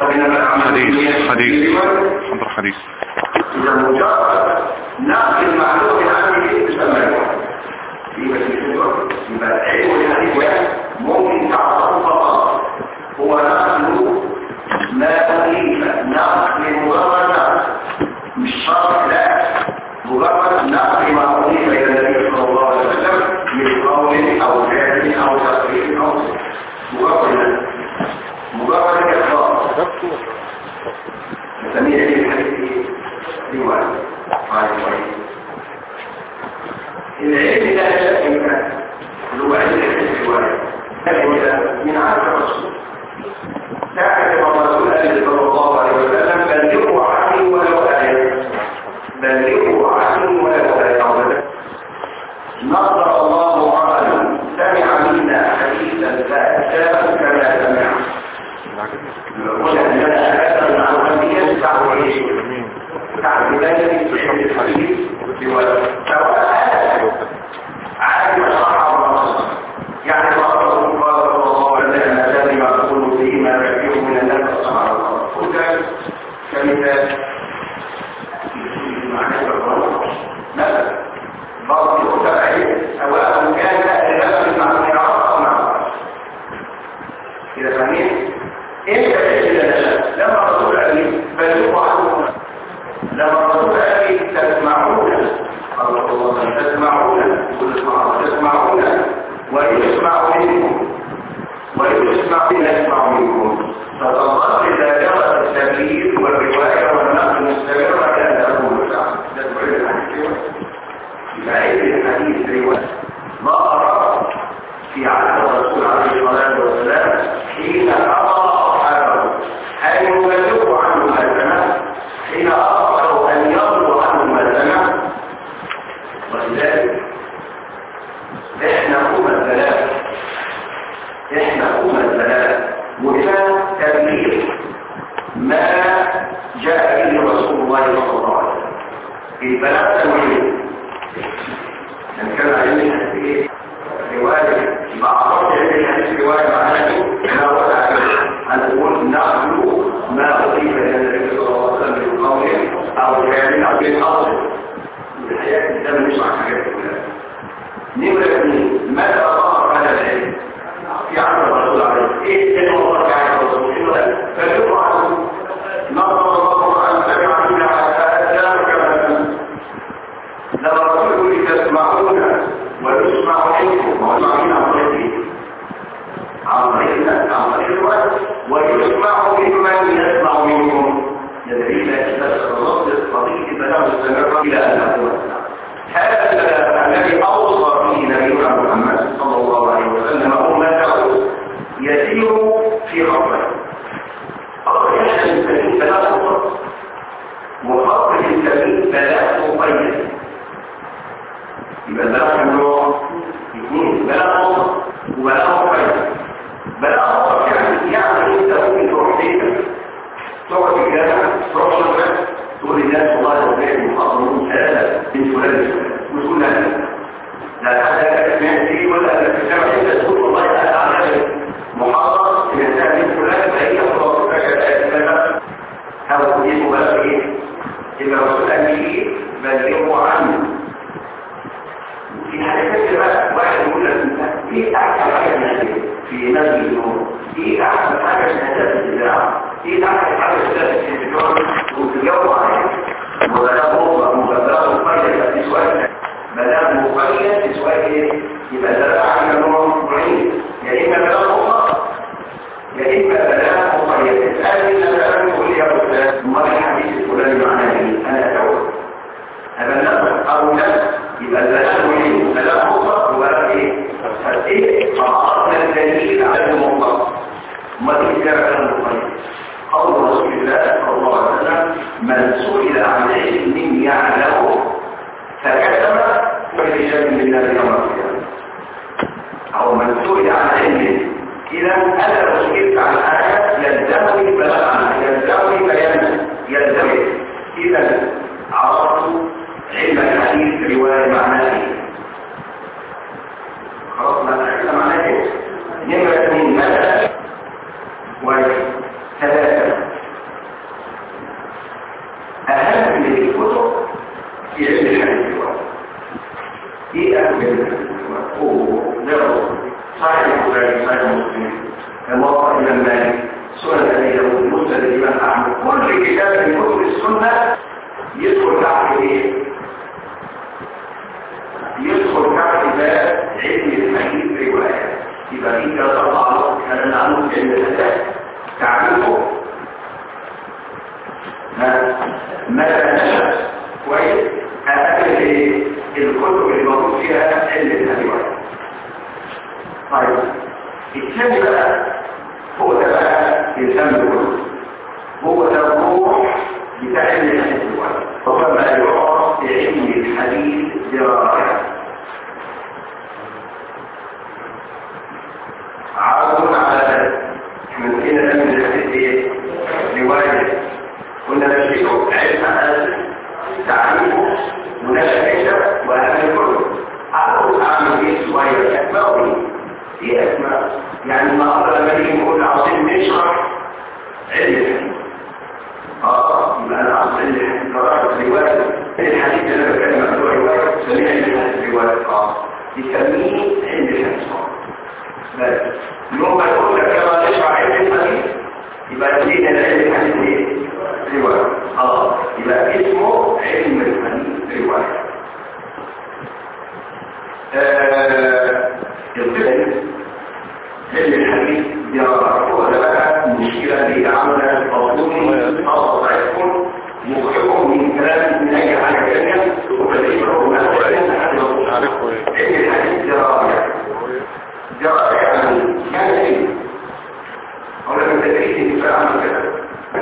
حديث حديث حضر حديث إذا مجرد نقل المعلومة عنه تسمى في مسجد يبقى العلم الحديث ممكن تعرفه فقط هو نقل ما أضيف نقل مجرد نقل مش شرط لا مجرد نقل ما أضيف إلى النبي صلى الله عليه وسلم من قول أو فعل أو تقرير أو مجرد نقل مجرد إخبار نسميه في الحديث رواية رواية العلم لا شك منه هو علم الرواية لكن من عهد الرسول تعرف الرسول صلى الله عليه وسلم بلغوا عني ولو آية بلغوا عني ولو آية نظر الله عقلا سمع منا حديثا فأتاه كما سمع ولأننا أكثر المعلومات تعرف إيش تعرف ذلك في الحديث سواء عالم الصحابة يعني الله صلى الله عليه وسلم الذي يقول فيه ما كثير من الناس الصحابة وكان كمثال مثلا بعض الخلفاء سواء كان لبس مع القراءة أو مع القراءة إذا فهمت إيه تجد لما الرسول قال بلغوا عنه لما الرسول قال تسمعون الله تسمعون تسمعون ويسمع منكم ويسمع يسمع منكم فتظل إذا جرت التبليغ والرواية والنقل مستمرة كان تقول تدبر الحديث فعيد الحديث رواية ظهر في عهد الرسول عليه الصلاة والسلام حين أمر أصحابه أن يبلغوا عنه ما سمع حين أمروا أن يرضوا عنه ما سمع ولذلك احنا أمة ثلاثة احنا أمة ثلاثة وإلى تبليغ ما جاء به رسول الله صلى الله عليه وسلم البلاغ تنويه كان كان علمنا في رواية بعض الحديث رواية معناه لا ولا أن نقول نحن ما أضيف إلى النبي صلى الله عليه وسلم من قول أو فعل أو من أصل الحياة ده مش مع حاجات كلها نمرة اثنين ماذا ظهر هذا العلم في عهد الرسول عليه ايه اللي هو في عهد الرسول انه لا فليقع عنه نظر الله عن سمع من الاسلام كما سمع لما الرسول يقول تسمعون ويسمع منكم ويسمع من امرته عن طريق عن طريق الوقت ويسمع ممن يسمع منكم يدري لا يستشعر الرد الطبيعي بلا مستمر الى ان نقول هذا الذي اوصى فيه نبينا محمد صلى الله عليه وسلم ابي داود مسند الامام احمد كل كتاب من كتب السنه يدخل تحت ايه يدخل تحت باب علم الحديث روايه يبقى في ثلاث اربع نقط كلام عنه في علم الحديث تعرفه ماذا نشأ كويس هذه الكتب اللي موجود فيها علم الحديث طيب الثاني بقى هو ده بقى يسمى كله هو ده الروح بتاع علم الحديث هو ما يعرف بعلم الحديث درايه عرض على ذلك من هنا لم الحديث ايه روايه قلنا نشيء علم هذا تعليمه مناسبه واهم كله عرض اعمل ايه شويه اسماء ايه اسماء يعني النهارده لما نيجي نقول عاوزين نشرح علم الحديث اه يبقى انا عاوز علم الحديث قرات روايه الحديث اللي انا بتكلم عنه روايه سميها علم الحديث روايه اه يسميه علم الحديث بس يوم ما يقول لك كما نشرح علم الحديث يبقى يدينا العلم الحديث ايه؟ روايه اه يبقى اسمه علم الحديث روايه آه الفكر علم الحديث هو ده بقى المشكله اللي عامله مظلوم او ضعيفكم مخرجكم من كلام من اي حاجه ثانيه وبديهكم من علم الحديث درايه درايه يعني يعني ايه؟ او لما تدريس الدفاع عن كده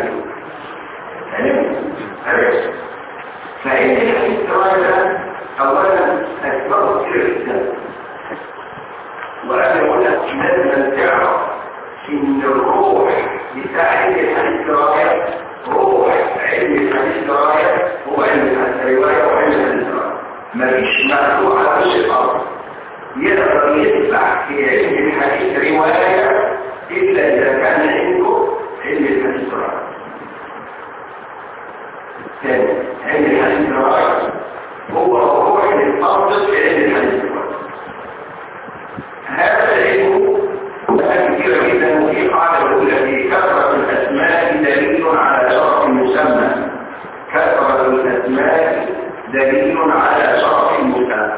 علم عرفت فعلم الحديث درايه ده اولا اسباب كتير جدا وانا اقول لك لازم تعرف ان الروح بتاع علم الحديث درايه روح علم الحديث درايه هو علم الحديث روايه وعلم الحديث درايه مفيش مخلوق على وش الارض يقدر يدفع في علم الحديث روايه الا اذا كان عنده علم الحديث درايه ثاني علم الحديث درايه هو روح المنطق في علم الحديث درايه هذا العلم كثيرة جدا وفي قاعدة الأولى في كثرة الأسماء دليل على شرف المسمى كثرة الأسماء دليل على شرف المسمى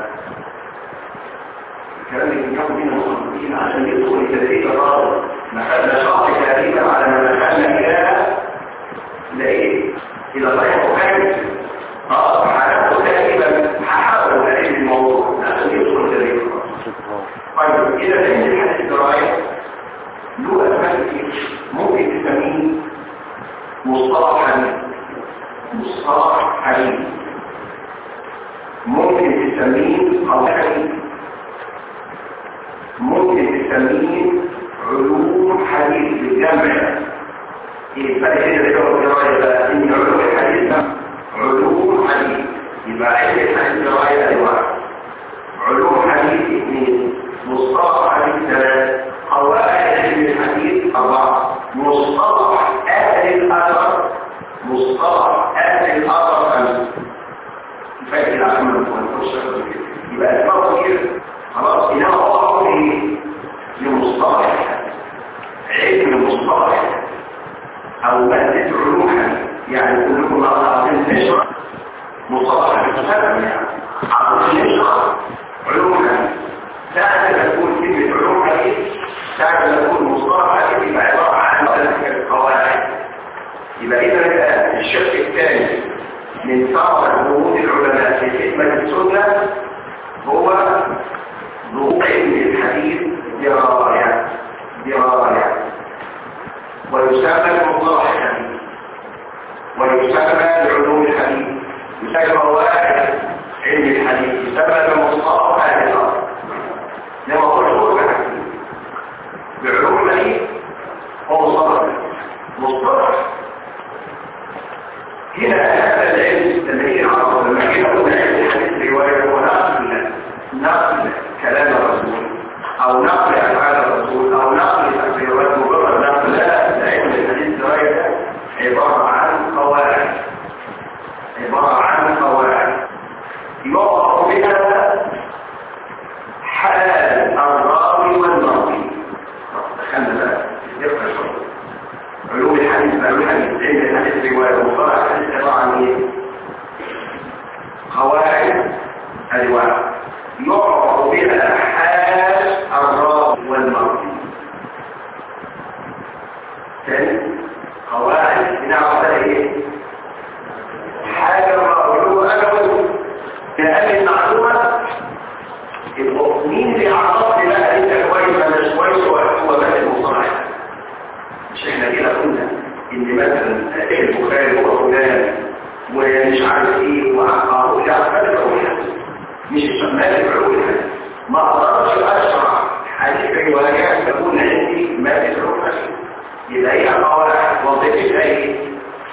الكلام اللي كان بين المصنفين عشان يدخل تدريب الراضي دخلنا شرط تقريبا على ما دخلنا إلى لإيه؟ إلى صحيح وكامل اه حالته تقريبا هحاول أعيد الموضوع عشان يدخل تدريب الراضي طيب إذا علم الحديث الدراية له أسماء كتير ممكن تسميه مصطلح حديث مصطلح حديث ممكن تسميه قول حديث ممكن تسميه علوم حديث بالجمع ايه الفرق بين الدراية بقى ان علوم الحديث علوم حديث يبقى علم الحديث دراية انواع علوم حديث اثنين مصطلح حديث ثلاث قواعد علم الحديث أربعة مصطلح أهل الأثر مصطلح أهل الأثر خمسة فاكر العمل والفرصة يبقى أسماء كتير خلاص إنما وضعوا إيه لمصطلح علم مصطلح أو مادة علوم حديث يعني كلكم عاطين نشرة مصطلح بتسمى يعني عاطين نشرة علوم حديث ساعة تكون كلمة علوم حديث ساعة تكون مصطلح حديث يبقى عبارة عن ثلاث قواعد يبقى إذا الشق الثاني من ثمرة وجود العلماء في خدمة السنة هو ظهور علم الحديث دراية دراية ويسمى المصطلح الحديث ويسمى بعلوم الحديث يسمى قواعد علم الحديث يسمى بمصطلح أهل الأرض لما هو شغل الحديث بعلوم الحديث هو مصطلح مصطلح هنا هذا العلم الذي عرضه لما كان يقول علم الحديث رواية هو نقل نقل كلام الرسول أو نقل أفعال الرسول أو نقل تقريرات مجرد نقل لا علم الحديث رواية عبارة عن قواعد عبارة عن قواعد يوضع بها حال الراوي والمروي دخلنا بقى دقة شوية علوم قالوا الحديث علم الحديث رواية ومصطلح الحديث عبارة عن ايه؟ قواعد أنواع يعرف بها حال الراوي والمرضي ثاني قواعد بنعرف بها ايه؟ حال الراوي هو أجل لأن المعلومة مين اللي عرف لي بقى انت كويس ولا مش كويس هو بس المصطلح مش احنا كده قلنا ان مثلا البخاري هو فلان ومش عارف ايه وعقاره لا فانا بقولها مش مالك بعقولها ما اقدرش اشرح حديث روايات تكون عندي مالك بعقولها يبقى هي قواعد وظيفتها ايه؟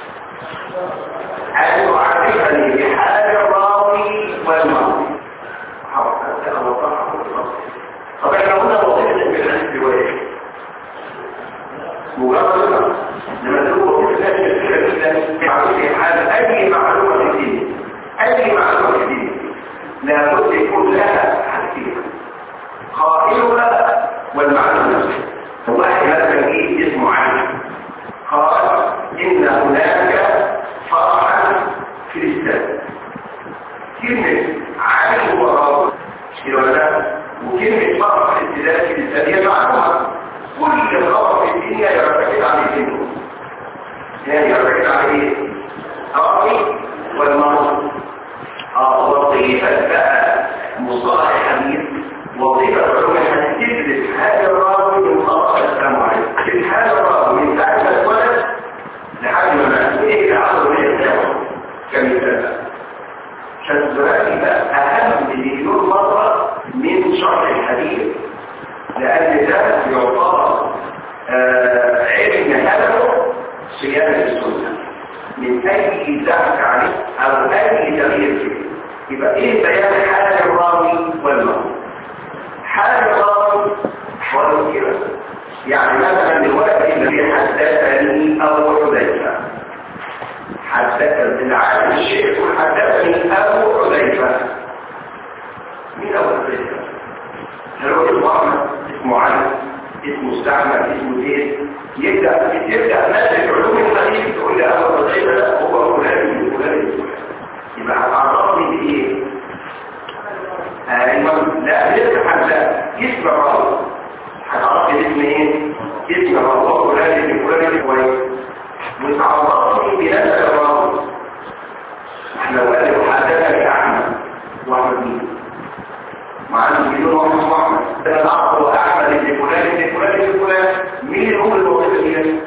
ان تعرفني بحال الراوي والماضي طب احنا قلنا وظيفه الحديث روايه مجرد لما تقول وظيفه الحديث معلومه حال اي معلومه في الدين اي معلومه في الدين لابد يكون لها حاجتين قائلها والمعلومه نفسها واحد مثلا ايه اسمه علي قال ان هناك فرحا في الاسلام كلمه علي هو راوي كده ولا وكلمه فرح في الابتداء في الاسلام هي معلومه كل خبر في الدنيا يرتكز عليه منه يعني يرتكز عليه راوي والمرض اه وظيفه بقى مصطلح الحديث وظيفه علوم الحديث تدرس هذا الراوي من خطا السلام عليكم تدرس هذا الراوي من ساعه ما اتولد لحد ما مات ايه العصر من الدعوه كمثال عشان دلوقتي بقى اهم مليون مره من شرح الحديث لان ده يعتبر آه علم هدفه صيانه السنه من اي زعك عليه او اي تغيير فيه يبقى ايه بيان حال الراوي والمرء حال الراوي حوالي كده يعني مثلا دلوقتي الذي حدثني ابو حذيفه حدثني العالم الشيخ حدثني ابو حذيفه مين ابو حذيفه هل هو اسمه احمد اسمه علي اسمه استعمل اسمه زيد يبدا يبدا نسل علوم الحديث تقول لي ابو حذيفه ده هو فلان فلان يبقى عرفني بايه ايوه لا لسه حتى اسم الراوي هتعرف اسم ايه اسم الراوي فلان ابن فلان كويس وتعرفني بنسب الراوي احنا لو قال حدثني احمد واحمد مين معانا مليون واحد واحمد انا بعرف هو احمد ابن فلان ابن فلان ابن فلان مين هو الوظيفه دي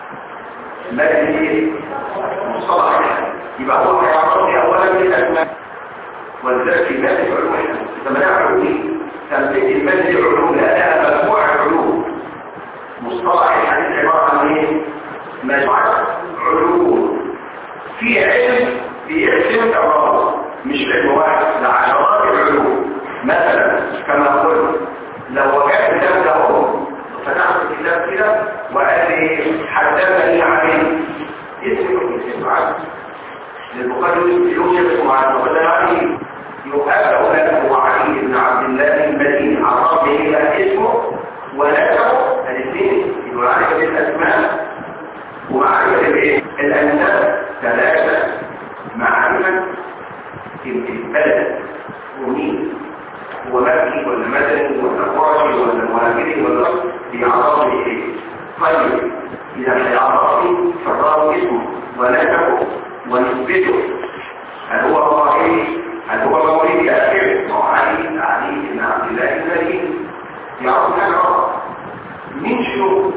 ما دي مصطلح يبقى هو هيعرفني اولا بالاسماء والذات في مادة علوم لما نعرف ايه تمثيل المادة علوم لأنها مجموعة علوم مصطلح الحديث عبارة عن ايه مجموعة علوم في علم بيقسم الراس مش علم واحد لعشرات العلوم مثلا كما قلت لو وجدت كتاب ده فتحت الكتاب كده وقال لي حدثني عليه اسمه اسمه عبد للبخاري يوسف مع البخاري يؤكد له علي بن عبد الله المديني عرف به اسمه ونسبه الاثنين يبقى معرفه الاسماء ومعرفه الايه الانساب ثلاثه معرفه البلد ومين هو مكي ولا مدني ولا قرشي ولا مهاجري ولا بيعرفني ايه طيب اذا هيعرفني فالراوي اسمه ونسبه ونثبته هل هو قائل هل هو مولد يأكل هو علي علي بن عبد الله المديني يعرف العرب مين شيوخ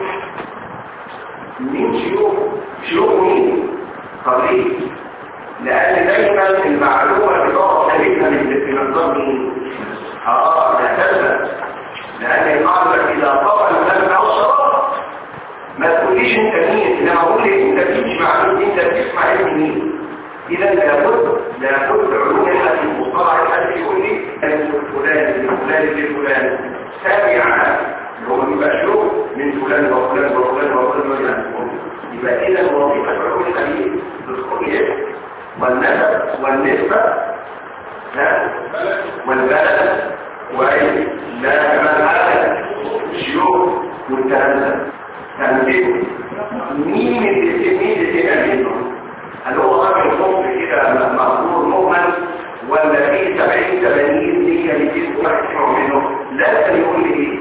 مين شيوخ شيوخ مين قليل لأن دايما المعلومة بتقع ثابتة من نظام مين اه ده ثبت لأن القاعدة إذا طبع الفن أو الشراب ما تقوليش انت مين انا اقول لك انت بتمشي مع مين انت بتسمع اسم مين اذا لابد لابد علوم الحديث مصطلح الحديث يقول لي ان فلان من فلان من فلان تابع اللي هو بيبقى شروط من فلان وفلان وفلان وفلان وفلان يبقى اذا وظيفه علوم الحديث تدخل ايه والنسب والنسبه ها والبلد وايه لا كمان هذا الشيوخ والكلام ده تنزله مين اللي مين اللي تنزله هل هو راجل مصر كده مغرور مؤمن ولا في 70 80 دي اللي تسمع منه لازم يقول لي ايه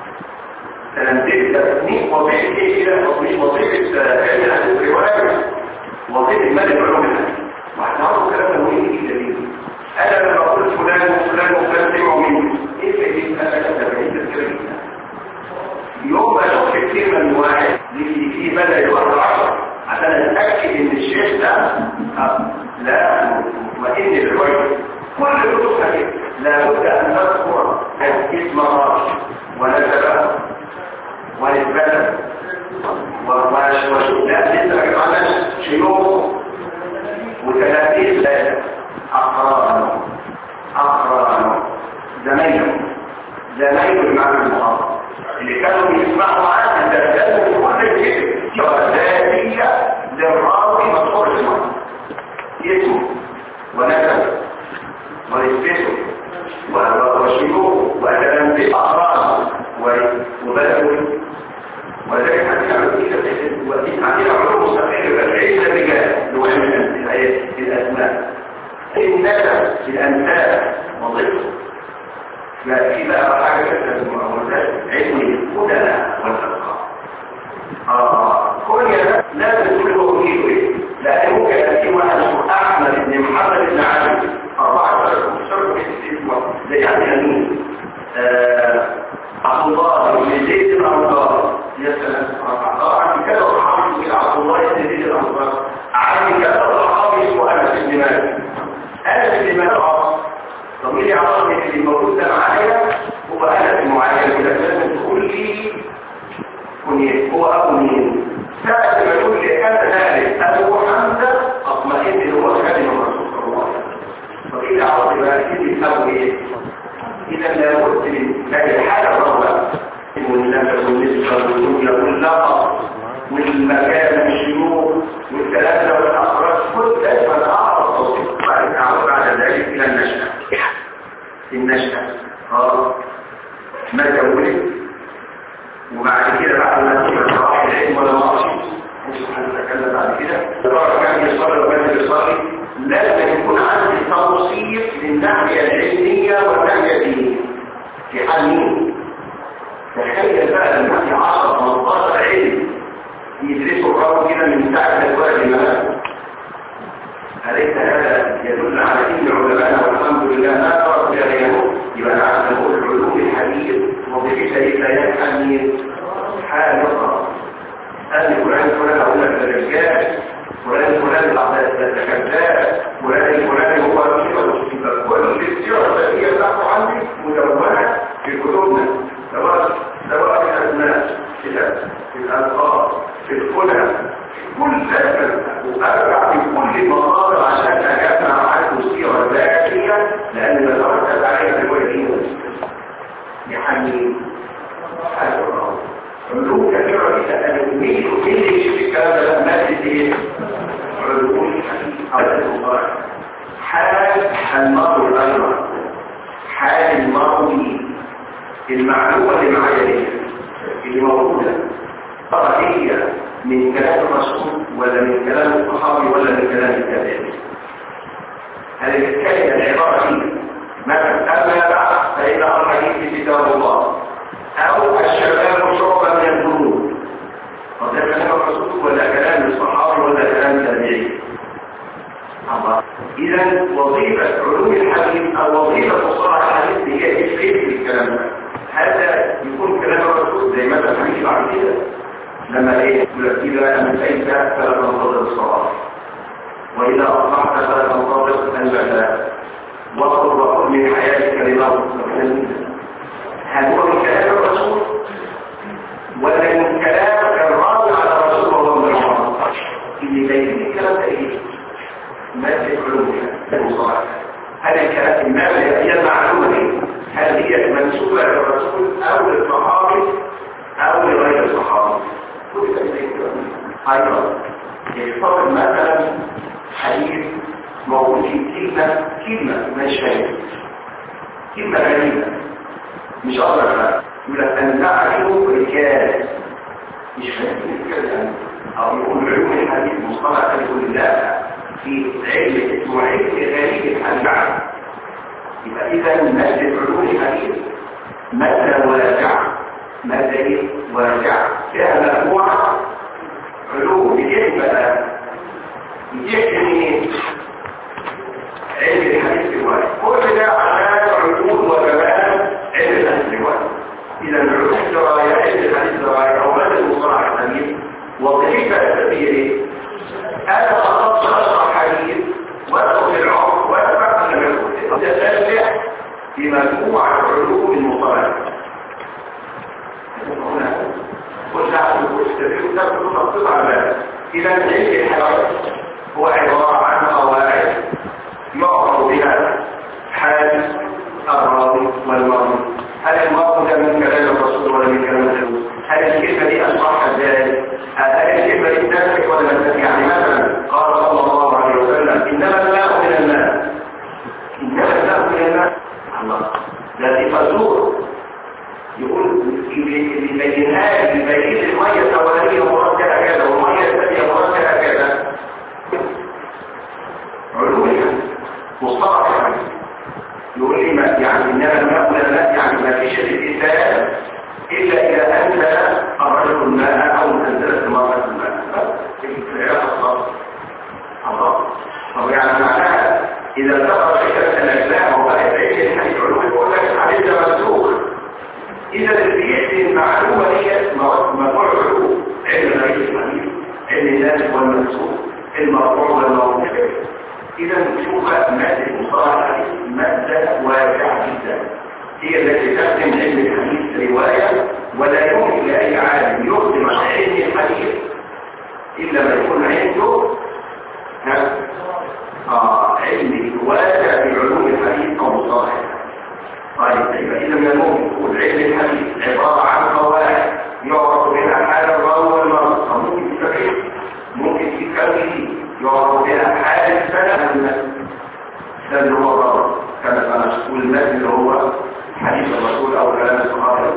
تنزل مين وظيفه ايه كده مش وظيفه علم الحديث روايه وظيفه مالك علوم الحديث واحنا عارفين كلام مهم جدا انا لما اقول فلان وفلان وفلان سمعوا مني ايه اللي انا كتبت الكلام يوم ما اشوف كلمه واحد اللي فيه بدا يقرا عشر عشان اتاكد ان الشيخ ده لا مطمئن بالرجل كل الكتب كده لابد ان تذكر اسم الله ونسبه ونسبته وشوف لا لسه ما جمعناش شيوخ وتلاميذ اقرانه اقرانه زمايله زمايله بمعنى المحاضره اللي كانوا بيسمعوا معاه الدردات كل شيء ذاتية للراوي مذكور اسمه اسمه ونسبه ونسبته وشيوخه وتلاميذ اقرانه وبلده وذلك هنعمل كده ودي عندنا علوم مستقله بالعلم الرجال اللي هو علم الاسماء النسب الانساب وظيفته ففي بقى حاجه كده المعاملات علم الهدى والافكار اه كل ده لازم تقول له ايه لان ممكن ياتي واحد اسمه احمد بن محمد بن علي اربعه شرط شرط اسمه زي عندنا مين عبد الله بن زيد الانصار يا سلام عندي كذا صحابي اسمه عبد الله بن زيد الانصار عندي كذا صحابي اسمه انس بن مالك انس بن مالك ضميري عرفني اللي موجود ده معايا هو انس معين كده لازم تقول لي كنيت هو ابو مين ساعة ما يقول لي انا ذلك ابو حمزه اطمئن ان هو خادم الرسول صلى الله عليه وسلم فكده عرفت بقى كده ابو ايه إذا لابد من هذه الحالة الرغبة والنفس والنسبة والدنيا واللقب والمكان والشيوخ والثلاثة والأخراج كل ذلك أنا أعرف توصيف بعد أعود بعد ذلك إلى النشأة النشأة اه متى ولد وبعد كده بعد ما تكون صلاح العلم ولا معصي مش هنتكلم بعد كده ترى كان يصلي وكان يصلي لازم يكون عندي توصيف للناحية العلمية والناحية الدينية في حال مين؟ تخيل بقى الناحية 10 15 علم يدرسوا الرجل كده من ساعة الوقت ما أليس هذا يدل على ان علماءنا والحمد لله ما ترك غيره يبقى نعرف نقول علوم الحديث وظيفتها لا يفهم مين؟ حال الرجل قال فلان فلان اقول لك ده رجال فلان فلان ده كذاب فلان الفلاني هو كده كل السيره الذاتيه بتاعته عندي مدونه في كتبنا سواء سواء في الاسماء كده في الالقاب في الكنى كل ذلك وارجع في كل مصادر عشان اجمع عنه السيره الذاتيه لان نظرت عليها الوالدين يعني حاجه علوم كثيرة جدا أنا مين مين اللي يشوف الكلام ده مادة ايه؟ علوم حديث المضارع حال الماضي الأيضا حال الماضي المعلومة اللي معايا دي اللي موجودة ترى هي من كلام الرسول ولا من كلام الصحابي ولا من كلام التابعين هل الكلمة العبارة دي مثلا أما بعد فإن الحديث في كتاب الله أو الشباب شعبة من الذنوب وده كلام الرسول ولا كلام الصحابة ولا كلام التابعين إذا وظيفة علوم الحديث أو وظيفة مصطلح الحديث هي تفكير في الكلام ده هذا يكون كلام الرسول زي مثلا حديث بعد كده لما ايه يقول لك إذا أمسيت فلا تنتظر الصلاة وإذا أصبحت فلا تنتظر المساء واخذ وخذ من حياتك لما هل هو من كلام الرسول ولا من كلام الراوي على الرسول وهو من الحرام اللي بين الكلام ده ايه مادة علومها المصطلح هل الكلام المادة هي المعلومة دي هل هي منسوبة للرسول او للصحابي او لغير الصحابي كل ده زي كده ايضا يختار مثلا حديث موجود في كلمة كلمة مش فاهم كلمة غريبة مش أقدر بقى يقول لك أن نعرف رجال مش فاهم كده او يقول علوم الحديث مصطلح يقول لا في علم اسمه علم غريب الحديث عنه يبقى اذا ماده علوم الحديث ماده واسعه ماده ايه واسعه فيها مجموعه علوم بتحكي بقى بتحكي منين علم الحديث الرواية كل ده عشان علوم وجمال علم الحديث الرواية إذا علوم الرواية علم الحديث الرواية أو ماذا المصطلح الحديث وظيفة أساسية إيه؟ أنا أخص أشرح حديث وأدخل في العمر وأدفع من العلوم تتابع في مجموعة علوم المصطلح هنا كل عقل كل تدريب تاخد تخطيط على بالك إذا علم الحديث هو عبارة عن قواعد يعرف بها حال الراوي والمرضي هل المرضي ده من كلام الرسول ولا من كلام الرسول هل الكلمه دي اصبحت ازاي هل الكلمه دي تنفع ولا لا تنفع يعني مثلا قال صلى الله عليه وسلم انما الماء من الماء انما الماء من الماء الله ده دي فزور يقول يبينها يبين الميه الاولانيه مركبه كذا والميه الثانيه مركبه كذا علوم مصطلح الحديث يقول لي ما يعني انما الماء ولا لا يعني ما فيش الانسان الا اذا انزل الرجل الماء او انزلت المراه الماء بس في العلاقه الخاصه الله طب يعني معناها اذا ذكر فكره الاجزاء وبقت علم الحديث علوم يقول لك الحديث ده مسلوك اذا اللي بيحكي المعلومه دي مجموع علوم علم الحديث علم الناس والمسلوك المرفوع والموضوع إذا نشوف مادة المصطلح الحديث مادة واسعة جدا هي التي تخدم علم الحديث رواية ولا يمكن لأي عالم يخدم علم الحديث إلا ما يكون عنده ها آه علم واسع في علوم الحديث أو مصطلح طيب يبقى إذا من الممكن يكون علم الحديث عبارة عن قواعد يعرف بها حال الراوي والمرض أو ممكن تفكير ممكن في كونه يعرف بها حال السنة ده اللي هو الرابط كما سنقول والمثل اللي هو حديث الرسول او كلام الصحابه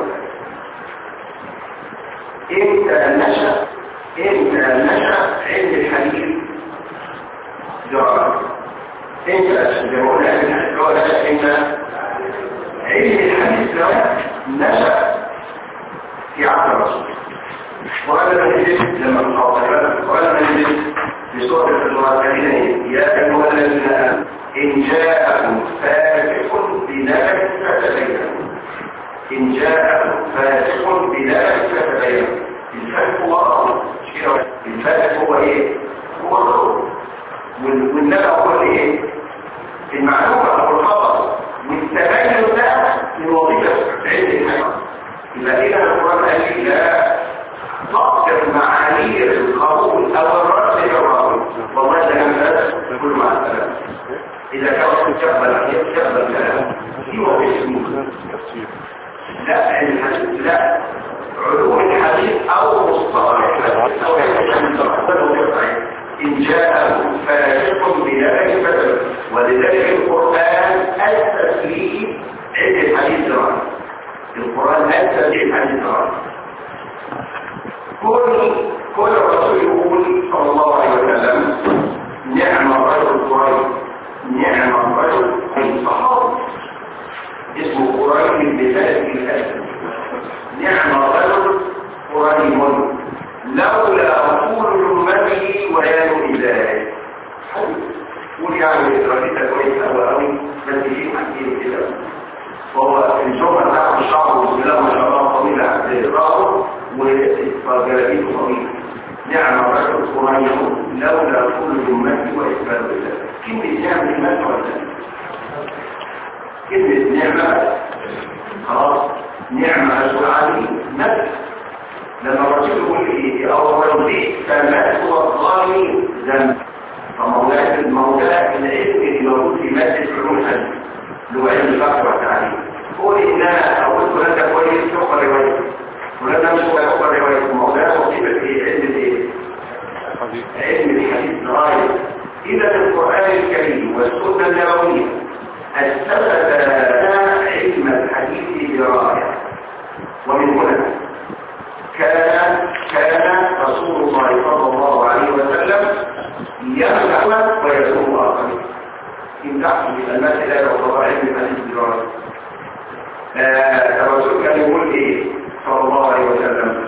امتى نشا امتى نشا علم الحديث دراسه امتى زي ما قلنا علم الحديث هو نشا امتى علم الحديث ده نشا في عهد الرسول وهذا نجد لما الخاطبات وهذا نجد في سورة المرسلين يا أيها الذين آمنوا إن جاءكم فاسق بنبأ فتبينوا إن جاءكم فاسق بنبأ فتبينوا الفاسق هو الأمر الفاسق هو إيه؟ هو الأمر والنبأ هو الإيه؟ المعلومة أو الخبر والتبين ده من وظيفة علم الحكم إذا إذا القرآن قال لا تقدر معايير القبول أو الرد للراوي والله ده كان بس كل مع السلامة إذا كان تقبل يقبل كلام في وظيفة لا الحديث لا علوم الحديث أو مصطلح الحديث أو إن جاء فاسق بنبأ فتبين ولذلك القرآن التسليم عند الحديث دراسي القرآن التسليم عند الدراسي كل كل الرسول يقول صلى الله عليه وسلم نعم الرجل قريب نعم الرجل الصحابي اسمه قريب بثلاث الاسد نعم الرجل قريب لولا طول امته ويان ذلك قول يعني رئيسة كويسة أو أوي بس يجيب حكيم كده وهو الجمعة بتاعه الشعر بسم الله ما شاء الله طويلة عند الرأس وجلابيته طويلة نعم الرجل صغير لولا كل أمتي وإثبات الله كلمة نعم المال ولا كلمة نعمة خلاص نعمة السعادي نفس لما الرسول يقول ايه او الرجل فمات والظالم ذنب فمولاة المولاة العلم اللي موجود في مادة علوم الحديث اللي هو علم الفقه والتعليم قول ان انا اقول فلان ده كويس تقبل روايته فلان ده مش تقبل روايته مولاة وصيبة في علم الايه؟ علم الحديث غاية اذا القرآن الكريم والسنة النبوية أثبت علم الحديث دراية ومن هنا كان كان يمنع ويزوم آخرين إن تحكم المسألة وطبع علم الحديث الدراسي الرسول كان يقول إيه صلى الله عليه وسلم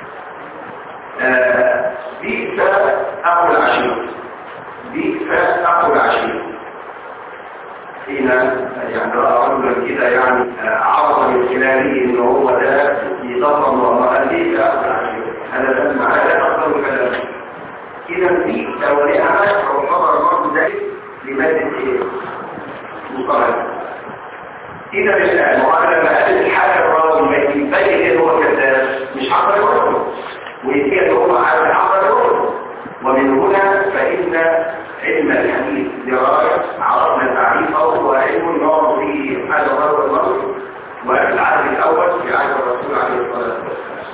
بئس أخو العشير بئس أخو العشير حين يعني رأى رجلا كده يعني عرف من خلاله إن هو ده يضم وقال بئس أخو العشير هذا تسمع هذا أفضل كلام إذا بئس ولها تعتبر برضه ذلك لمادة إيه؟ مقارنة إذا المعادلة بقى الحاجة الراوي ما يبين إيه هو كذاب مش عبر الوصف ويبين هو على عبر الوصف ومن هنا فإن علم الحديث دراية عرفنا تعريفه وعلم يعرف فيه هذا الراوي المصر والعهد الأول في عهد الرسول عليه الصلاة والسلام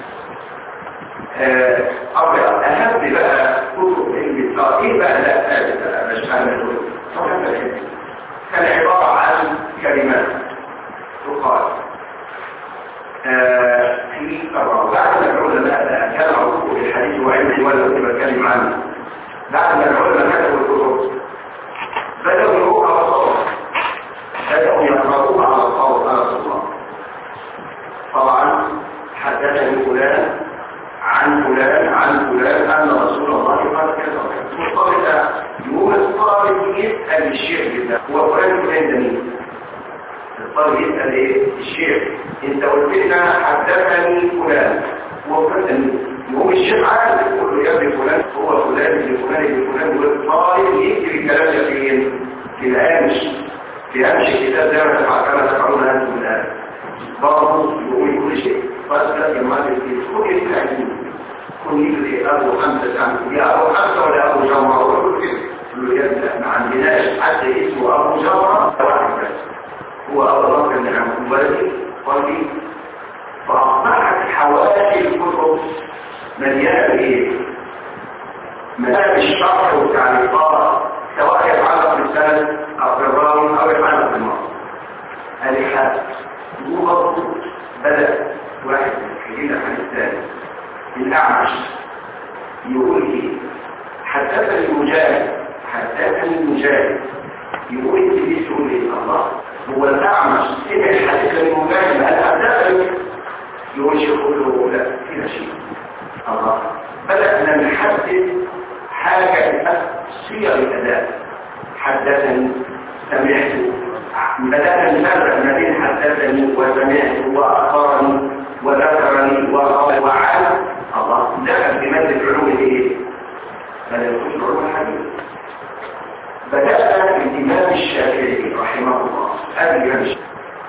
أربعة أهم بقى كتب علم التاريخ بقى لا مش فاهم كان عبارة عن كلمات تقال في الراوي بعد ما العلماء كانوا عرفوا بالحديث وعلمه ولا كنت بتكلم عنه بعد ما العلماء كتبوا الكتب بدأوا يروحوا على الصوت بدأوا يقرؤوها على الصوت على الصوت طبعا حدثني فلان عن فلان عن فلان أن رسول الله قال كذا مرتبطة يقول الطالب يسأل الشيخ ده هو فلان فلان ده مين؟ الطالب يسأل ايه؟ الشيخ انت قلت لنا حدثني فلان هو فلان يقوم الشيخ عارف يقول له يا ابن فلان هو فلان ابن فلان ابن فلان والطالب يكتب الكلام ده فين؟ في الهامش في هامش الكتاب ده كما تفعلون انتم الان برضه يقول كل شيء فاسأل المؤلف في كل التعليم كن يدري أبو حمزة عنه يا أبو حمزة ولا أبو جمرة وكل كده يقول له يبدأ ما عندناش حتى اسمه أبو جمرة واحد بس هو أبو بكر بن عبد الولد قال فأصبحت حواشي الكتب مليانة بإيه؟ مليانة بالشرح والتعليقات سواء يتعلق بالسند أو بالراوي أو يتعلق بالمرض هذه حاجة هو بدأ واحد يجينا عن الثاني الأعمش يقول ايه حدثني المجاهد حدثني المجاهد يقول انت ليه تقول ايه الله هو الأعمش سمع الحديث المجاهد هل حدثني يقول شيخ له لا كده شيء الله بدأنا نحدد حاجة صيغ الأداء حدثني سمعت بدأنا نفرق ما بين حدثني وسمعت وأخبرني وذكرني وقال وعاد الله دخل في مادة علوم الايه؟ بل يكون علوم الحديث بدأنا الإمام الشافعي رحمه الله هذا الإمام الشافعي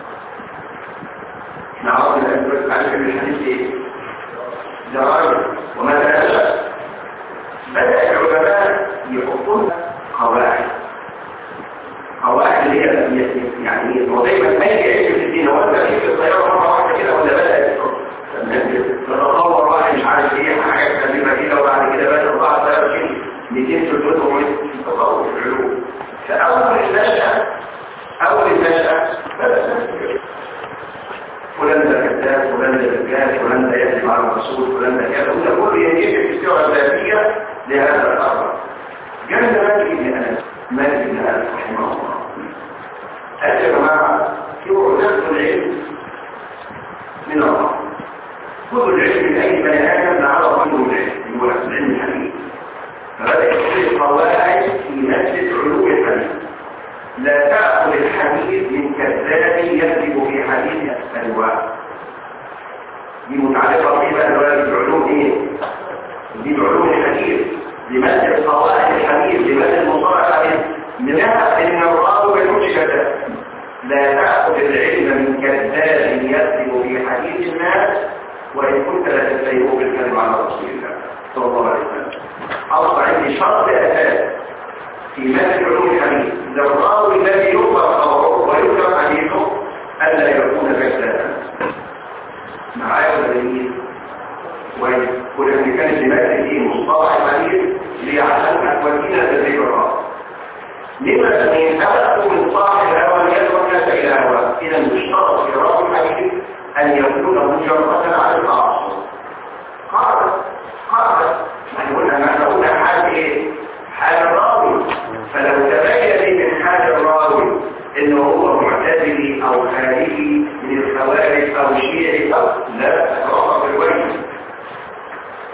احنا عرفنا أن عن الحديث ايه؟ درجة وماذا نشأ بدأ العلماء يحطون قواعد قواعد اللي هي يعني هو دايما ما يجي في الدين ولا في الطياره مره واحده كده ولا بدات تتطور واحد مش عارف ايه حاجات كلمه كده وبعد كده بقى 4000 200 300 تطور في العلوم فاول النشأة اول النشأة بدأ فلان ده كذاب فلان ده رجال فلان ده يكذب على الرسول فلان ده كذا وده كله يجب في السيره الذاتيه لهذا الامر جنب مالك بن انس مالك بن انس رحمه الله قال يا جماعه يوعوا ناخذ العلم من الله خذوا العلم من اي بني ادم على رجل العلم هو العلم الحديث فبدا يقول قواعد في مسجد علو الحديث لا تاخذ الحديث من كذاب يكذب في حديث الواء دي متعلقه بما العلوم ايه دي علوم الحديث لمادة قواعد الحديث لمادة المصطلح الحديث منها ان الراوي ملوش كذاب لا تأخذ العلم من كذاب يكذب في حديث الناس وإن كنت لا تستيقظ بالكلم على رسول الله صلى الله عليه وسلم أصبح عندي شرط أساس في مادة علوم الحديث للراوي الذي يقبل خبره ويكرم حديثه ألا يكون كذابا معايا دليل كويس ولما كانت لمادة دي مصطلح الحديث ليعلمك وكيلة تدريب الراوي لما ينتبه من صاحب الهوى ليدعو الناس الى هوى اذا يشترط في راوي الحديث ان يكون مجردا على التعصب قاعده قاعده يعني قلنا ما قلنا حال ايه حال الراوي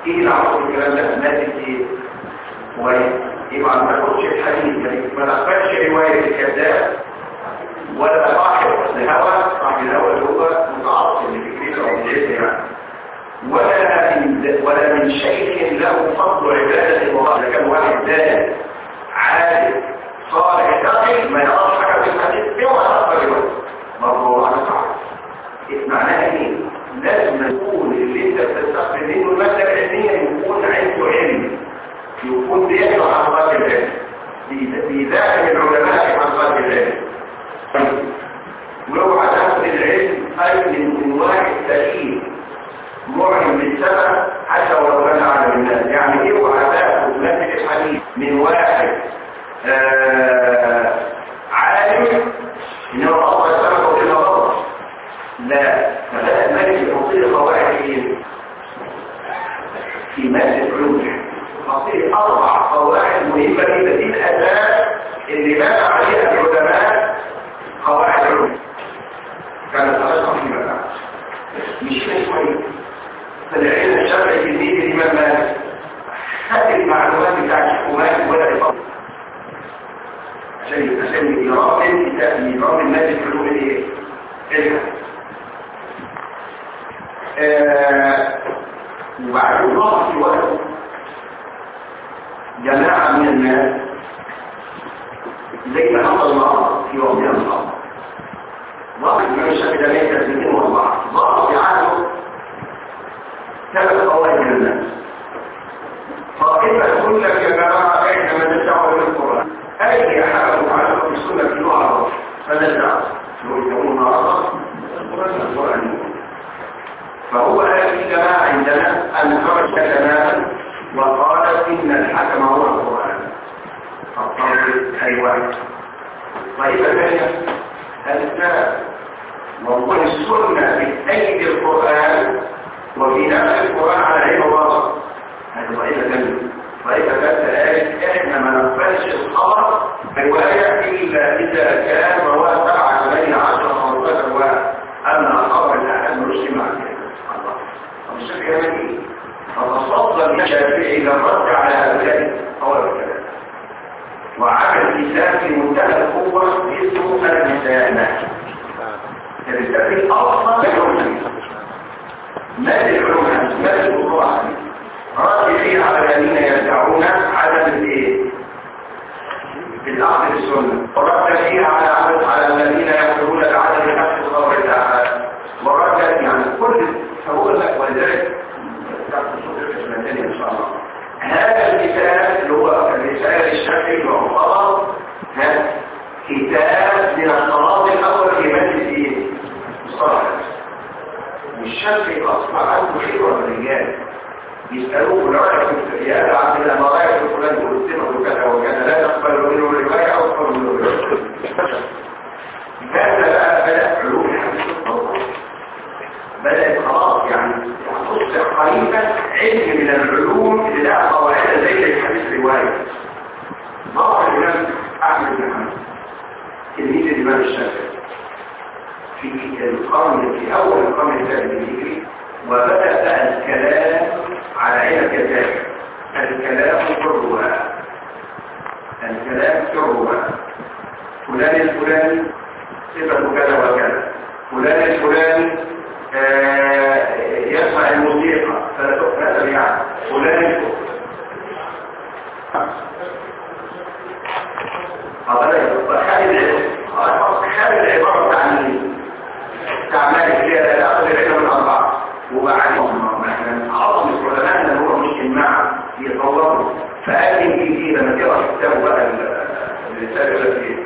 ايه العقل الكلام ده مادة ايه كويس يبقى ما تاخدش الحديث ما تقبلش رواية الكذاب ولا صاحب الهوى صاحب الهوى اللي هو متعصب لفكرته او لجهته يعني ولا من ولا من شيء له فضل عبادة الله إذا كان واحد ذات عالم صالح تقي ما يعرفش حاجة في الحديث اوعى تقبل رواية مرفوع على صاحب معناها ايه؟ لازم يكون اللي انت بتستقبل منه المادة العلمية يكون عنده علم يكون بيقرا عن طلب العلم بيذاكر العلماء عن طلب العلم ولو تاخد العلم اي من واحد سليم معلم بالسبب حتى ولو كان اعلم الناس يعني ايه وعتاء مادة الحديث من واحد آه عالم انه الله السبب وكما غلط لا فبدأ الملك يحطيه قواعد ايه في مادة علوم حطيه اربع قواعد مهمة جدا دي الاساس اللي بنى عليها العلماء قواعد علوم كانت أرقى في مكان مش شوية فالعلم الشرعي في الدين الإمام مالك هات المعلومات بتاعت الحكومات ولا يفضل عشان عشان يرام يرام الناس في علوم الايه؟ علم وبعدين ضغط في وقت جماعة من الناس زي ما حصل النهارده في وقتنا النهارده ضغط من الشكل ده ليس اثنين واربعه ضغط يعادل ثلاث قواعد من الناس فإذا كل يا جماعة احنا ما ندعو بالقرآن أي حاجة متعلقة بالسنة في نوع فندعو لو يكون النهارده القرآن القرآن فهو هذه جماعة عندنا أن خرج تماما وقالت إن الحكم هو القرآن فالطرق أيوة طيب ثانية الكتاب وهو السنة بتأيد القرآن وفي نفس القرآن على عين الله هذه طائفة ثانية طائفة ثالثة قالت إحنا ما نقبلش الخبر رواية إلا إذا كان رواه سبعة ثمانية عشر خمسة رواية أما الخبر الأحد ملوش مع الله مش كلام إيه فتصدر الشافعي للرد على هؤلاء أول الكلام وعمل كتاب في منتهى القوة اسمه المسانة الكتاب الأصل للعلم ما للعلم ما للقرآن رد فيه على الذين يدعون عدم الايه بالأخذ السنة ورد فيه على عدد على الذين يقولون بعدم نفس الخبر الآخر ورد يعني كل فهو لك ولذلك ان شاء الله هذا الكتاب اللي هو الرسالة الشافعي المعتبر كتاب من الطراز الاول في مجلس ايه؟ الصلاة والشافعي اصبح عنده خبرة الرجال يسألوه رأيك يا أبا عبد الله ما رأيك في فلان والسمة وكذا وكذا لا تقبل منه الرواية أو تقبل منه الرواية هذا بقى بدأ علوم الحديث الطبع بدأت خلاص يعني تصبح قريبا علم من العلوم اللي لها قواعد زي الحديث رواية ضبط الإمام أحمد بن حنبل تلميذ الإمام الشافعي في القرن في أول القرن الثالث الهجري وبدأ الكلام على عين كذلك الكلام كرها الكلام كرها فلان الفلاني صفة كذا وكذا فلان الفلاني آه يسمع الموسيقى فلا تؤثر يعني فلان الفلاني هذا العبارة تعميل تعمل كده تأخذ العلم من أربعة وبعدين مثلا عظم العلماء اللي هو مش إجماع يطوروا فقدم فيه لما تقرا كتابه بقى الرسالة التي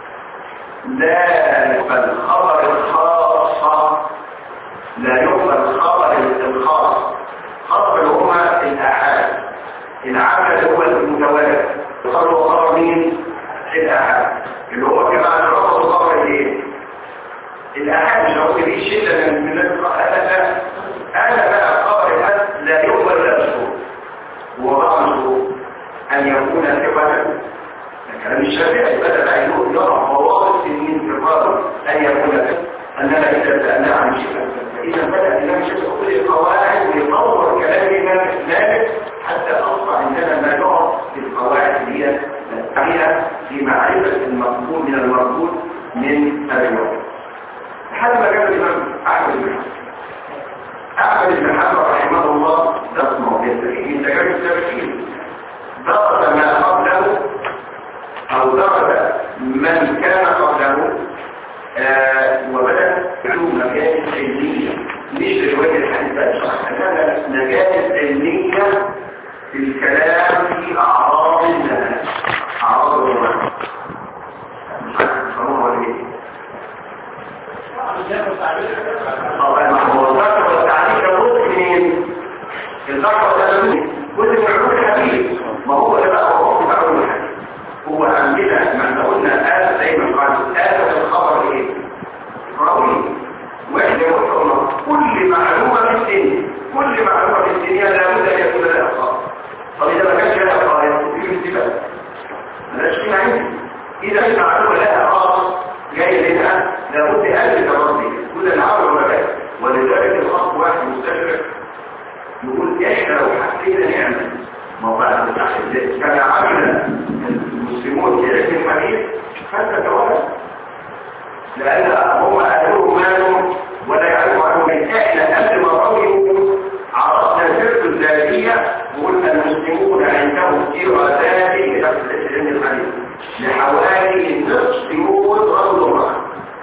لا يقبل خبر الخاصة لا يقبل خبر الخاص خبر اللي هما الآحاد العمل هو المتوالد خبر خبر مين؟ الآحاد اللي هو كما نعرفه خبر الايه؟ الآحاد مش هقول دي شدة من الناس أنا أنا بقى خبر الحد لا يقبل لا شروط وضع شروط أن يكون ثقة كلام الشافعي بدأ بقى يقول يرى مواقف سنين في الرابع أن يكون ثقة أننا إذا سألنا عن شيء إذا بدأ الإمام الشافعي يقول القواعد ويطور كلام الإمام مالك حتى اصبح عندنا ما يعرف في القواعد اللي هي التعلية في معرفة المقبول من المربوط من الرواية لحد ما جاء الإمام أحمد بن حنبل أحمد بن حنبل رحمه الله نسمع في التاريخ تجارب التاريخين درس ما قبله أو درس من كان قبله آه وبدأ علوم مجالس علمية مش رواية الحديث بس إنما مجالس علمية في الكلام في أعراض الناس أعراض الناس مش عارف هو ايه الذكر والتعليم يرد منين؟ الذكر والتعليم كل من علوم الحديث ما هو ده بقى هو في علوم الحديث هو عندنا ما احنا قلنا آلة دايما قالوا آلة الخبر ايه؟ راوي واحد يقول كل معلومة في الدنيا كل معلومة في الدنيا لابد ان يكون لها خبر طب اذا ما كانش لها خبر يكون في انتباه ملاش فيها عندي اذا المعلومة لها خبر جاي منها لابد أن ترضي كل العرب والمبادئ ولذلك الخط واحد مستشرق يقول احنا لو حسينا نعمل موضوع التحت كما عمل المسلمون في علم الحديث فانت تولد لأن هم أهلوا مالهم ولا يعلموا عنهم احنا قبل ما رأيوا عرضنا سيرة الذاتية وقلنا المسلمون عندهم سيرة ذاتية في علم الحديث لحوالي نصف يوم رجل امرأة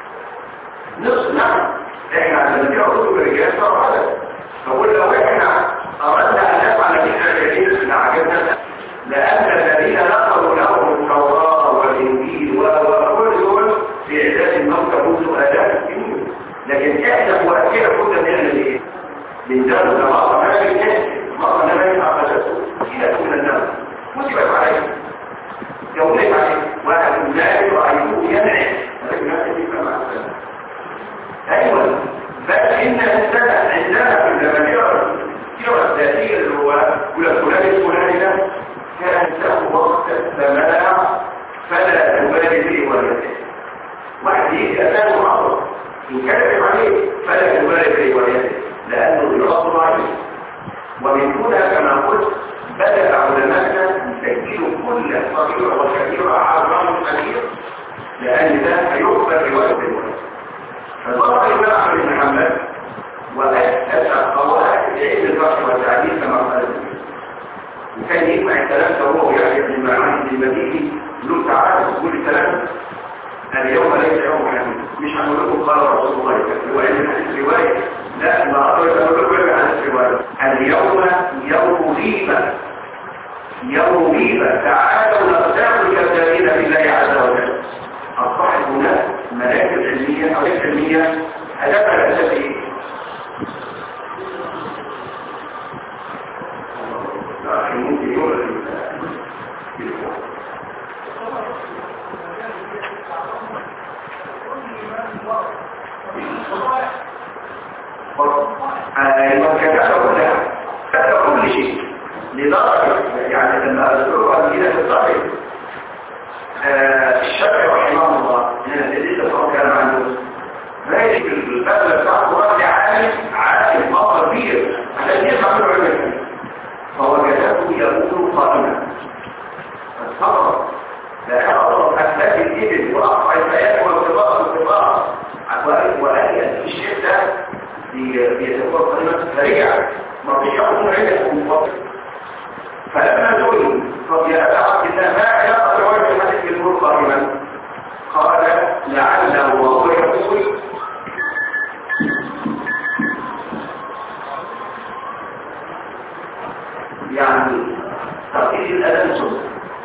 نصف نعم احنا عشان نبيع رجل الرجال صار عدد فقول لو احنا اردنا ان نفعل في الجديد لعجبنا لان الذين نقلوا لهم التوراة والانجيل وكل دول في اعداد الموتى منذ الاف السنين لكن احنا في وقتنا كنا بنعمل ايه؟ بنجرب مرة ما بنجرب مرة ما بنجرب كده كنا الناس مصيبة عليك يومين عليه واحد لا رأيته ينعي ولكن هذا يفهم مع السلام أيوة بل إن السنة عندنا في المجال السيرة الذاتية اللي هو يقول فلان الفلاني ده كان له وقت السماع فلا تبالي به ولا واحد يجي أسانه عصر يكلم عليه فلا تبالي به ولا لأنه يغضب عليه ومن هنا كما قلت بدأ علماءنا يسجلوا كل صغيرة وكبيرة عرضان كبير لأن ده هيقبل رواية الوالد فضرب الإمام أحمد بن حنبل وأسس قواعد علم البحث والتعديل كما قال وكان يجمع الكلام ده هو ويحيى بن معاذ بن المديني له تعالى تقول الكلام اليوم ليس يوم حديث مش هنقول لكم قال رسول الله هو علم الحديث روايه لا ما اقدر اقول لكم علم الحديث روايه اليوم يوم غيبه يوم غيبه تعالوا نقتل الكذابين بالله عز وجل اصبحت هناك مراكز علميه او علميه هدفها الاساسي ممكن يقول ايوه كتب كلها كتب كل شيء لدرجه يعني لما اذكرها كده في الصحيح الشافعي رحمه الله الذي لسه كان عنده ماشي في البدله بتاعته راجل عالم عالم مصر كبير عشان يفهم له علم فوجدته يقول قائما فاستغرب لا اضرب اسباب الابل واقطع البيان والارتباط والارتباط وقال الشيخ ده بيتكون قائمه سريعه ما فيش يكون علم منفصل فلما سئل طب يا ابا عبد الله ما يقطع وجه الحديث بالنور قائما قال لعله وهو يقول يعني تقييد الألم سنة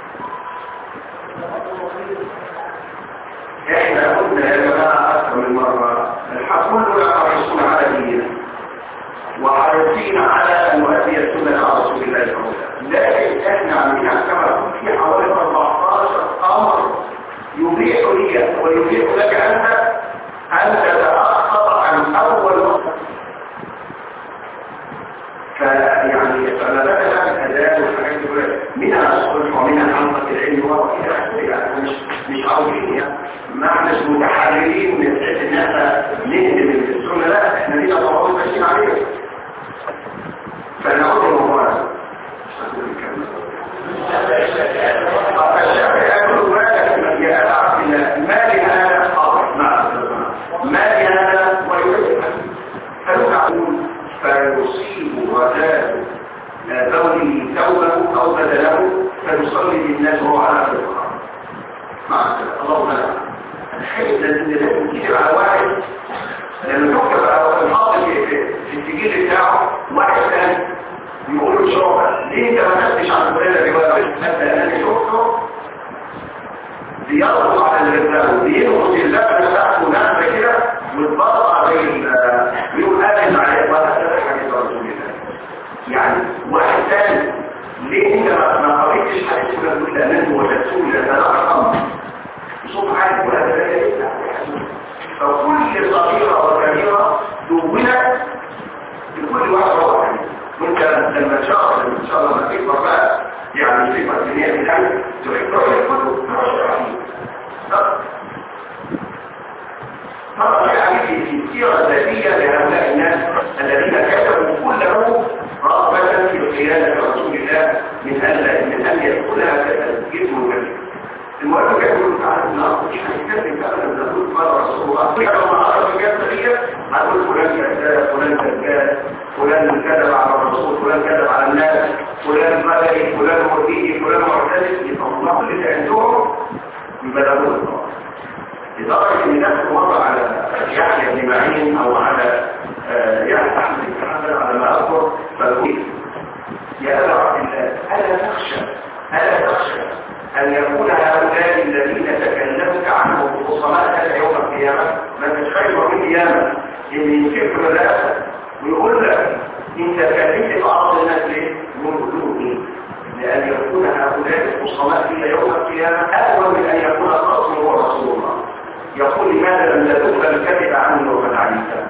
احنا قلنا يا جماعة أكثر من مرة الحكم كلنا حريصون على ديننا وحريصين على أن نؤدي السنة على رسول الله صلى الله عليه وسلم لكن احنا عندنا كما في حوالي 14 أمر يبيح لي ويبيح لك أنت أن تتأخر عن أول وقت فيعني فما بالك الأداء والحاجات دي منها الصلح ومنها حلقة العلم وإلى آخره يعني مش مش عاوزين يعني ما احناش متحررين من حيث ان احنا نهدم السنة لا احنا لينا طبعا ماشيين عليه فنقول الموضوع فالشافعي يقول مالك يا عبد الله مالي هذا حاضر مالي هذا ويحب فيقول فيصيب وزاد بولي ثوبه او بدله فيصلي بالناس وهو على فطره مع اللهم لا الحيث الذي لازم تجيب على واحد لما تكتب على الحاضر في السجل بتاعه واحد ثاني يقول له شعبة ليه انت ما نفتش عن الفلانة دي ولا مبدأ انا شفته بيضغط على الرجال بينقص اللبنة بتاعته نفسه كده وتبطع زي بيقول قابل عليه ولا حديث رسول الله يعني واحد ثاني ليه انت ما قريتش حديث ولا تقول لأنه وجدتوه لأن انا ارقم صوت عالي ولا لا يسمع فكل صغيرة وكبيرة دونت لكل واحد روح وانت لما تشاء ان شاء الله لما تكبر بقى يعني تكبر الدنيا بالحل تحب تروح الكتب تروح الرحيم طبعا يعني في سيرة ذاتية لهؤلاء الناس الذين كتبوا كله رغبة في قيادة رسول الله من أن من أن يدخلها جسم وجسم المهم كان يقول تعالى النهارده مش هنتكلم بقى لما نقول قال رسول الله لما عرف الجسد دي هنقول فلان كذاب فلان كذاب فلان كذب على الرسول فلان كذب على الناس فلان ملكي فلان مرتيجي فلان معتدل يبقى الله اللي عندهم يبلغوا الله لدرجه ان نفسه مر على يحيى بن معين او على يحيى احمد بن حنبل على ما اذكر فالقول يا ابا عبد الله الا تخشى الا تخشى أن يكون هؤلاء الذين تكلمت عنهم خصماء يوم القيامة ما تتخيل من القيامة إن يمسك رأسك ويقول لك أنت كلمت في أرض الناس ليه؟ يقولون لأن يكون هؤلاء الخصماء في يوم القيامة أول من أن يكون الرسول هو رسول الله يقول لماذا لم تدخل الكذب عني وقد علمت؟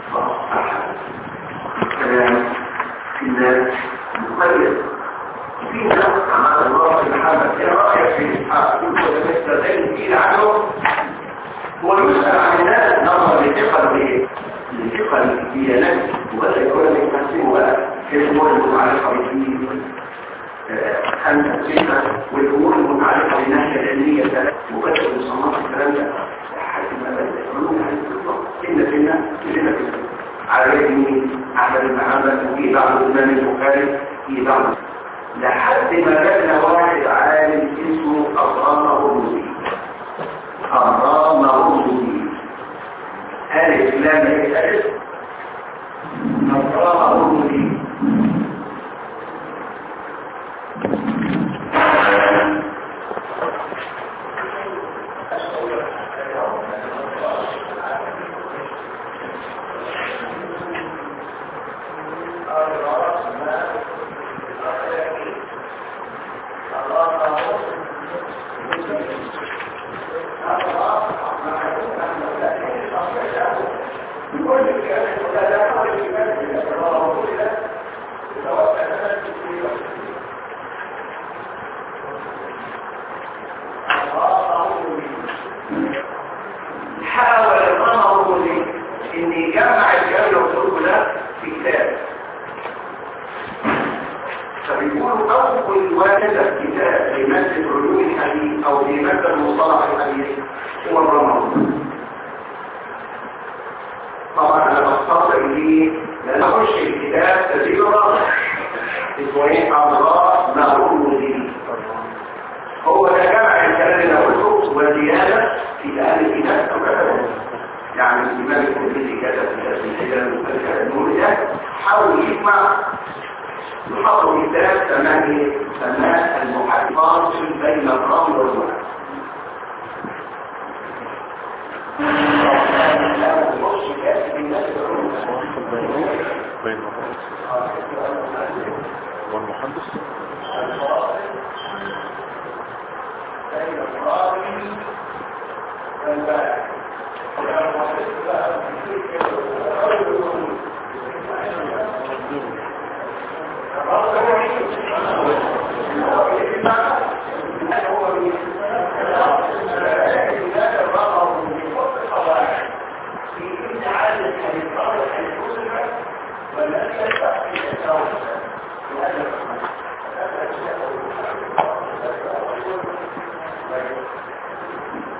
كلام إن مخير في ناس عمل الله محمد ايه رايك في اسحاق كنت تستدين فيه عنه ويسال عن الناس نظرا لثقل بايه لثقل ديانات ولا يكون يقسم ولا في الامور المتعلقه بالدين خمسه سته والامور المتعلقه بالناحيه العلميه ثلاث وكتب مصنفات الكلام ده لحد ما بدا يقولون عن الفطره ان فينا كلنا كده على يد مين احمد بن حنبل وفي بعض الامام البخاري في بعض لحد ما جاءنا واحد عالم اسمه أضرام الرمزي أضرام الرمزي ألف لام ألف أضرام الرمزي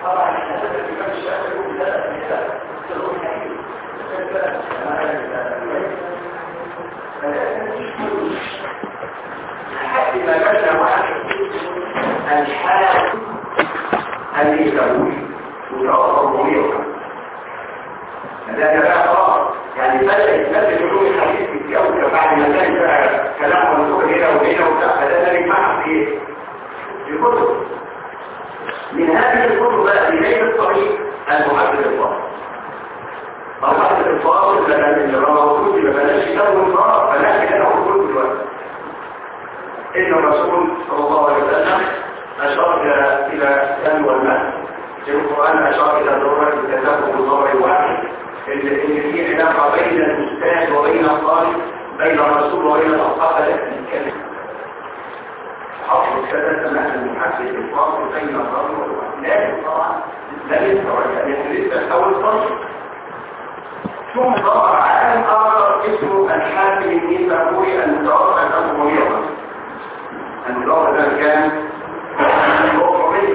طبعا هذا الإمام الشافعي يقول لا لا تقول حديث لحد ما بدا واحد الحال اللي يسوي وتوقف مريضا هذا بقى خلاص يعني بدأ يتنزل علوم الحديث في الجو بعد ما كان بقى كلام منصور هنا وهنا وبتاع فده ده بيجمعها في ايه؟ في كتب من هذه الكتب بقى بداية الطريق المحدد الفاضل المحدد الفاضل لما اللي موجود ما بلاش يكون فراغ فلا كده موجود دلوقتي ان الرسول صلى الله عليه وسلم اشار الى الدم والماء في القران اشار الى ضروره التدبر بالضرر الواحد اللي في علاقه بين الاستاذ وبين الطالب بين الرسول وبين الاصحاب التي تتكلم حصل كذا سمعنا المحدد الفاصل بين الرجل والواحد لكن طبعا لا يستوعب يعني لسه اول فصل ثم ظهر عالم اخر اسمه الحاكم النيسابوري المتوفى سنه 100 المتوفى ده كان هو قوي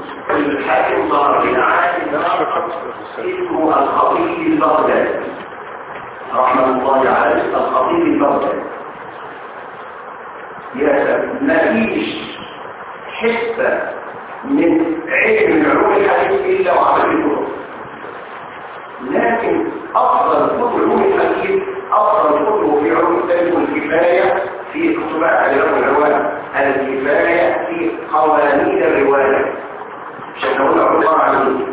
الحاكم ظهر لنا عالم اسمه الخطيب البغدادي رحمة الله عليه الخطيب البغدادي يا ما فيش حته من علم من علوم الحديث الا وعمل الكتب لكن افضل كتب علوم الحديث افضل كتب في علوم التاريخ والكفايه في كتب علوم الروايه الكفايه في قوانين الروايه عشان نقول عباره عن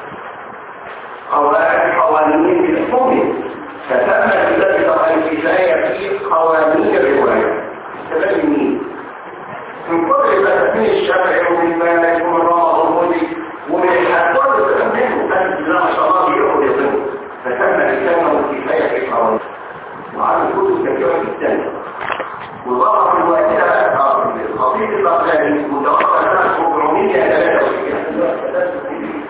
قواعد قوانين الحكم فتم كتابه الكفايه في قوانين الروايه استفاد مين من كل ما من الشافعي ومن مالك ومن رمض والمدي ومن الحكوات اللي منه كان ما شاء الله بيقعد يظن فتم كتابه الكفايه في قوانين وعلى كتب كثيره جدا وظهر في الوقت ده الخطيب البغدادي متوفى سنه 463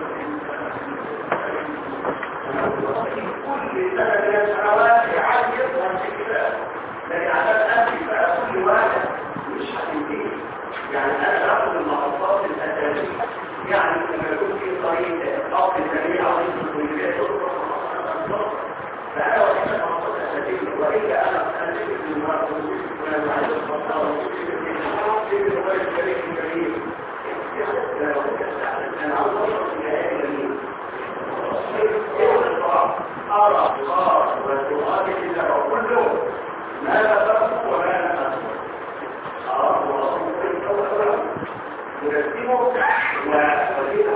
كل سنة من السنوات يعلم كده لكن عشان امشي بقى كل واحد مش هتنتهي يعني انا باخد المحطات الاساسيه يعني لما يكون في طريق خط سريع او الكليات فانا وحيد المحطات الاساسيه والا انا انتهي من المرض وانا عايز المحطات انا عاوز اوصل الى هذه الجميل أرى الله والسؤال إلا وكله ما نفسه وما نفسه أرى الله والسؤال يرتبه ووزير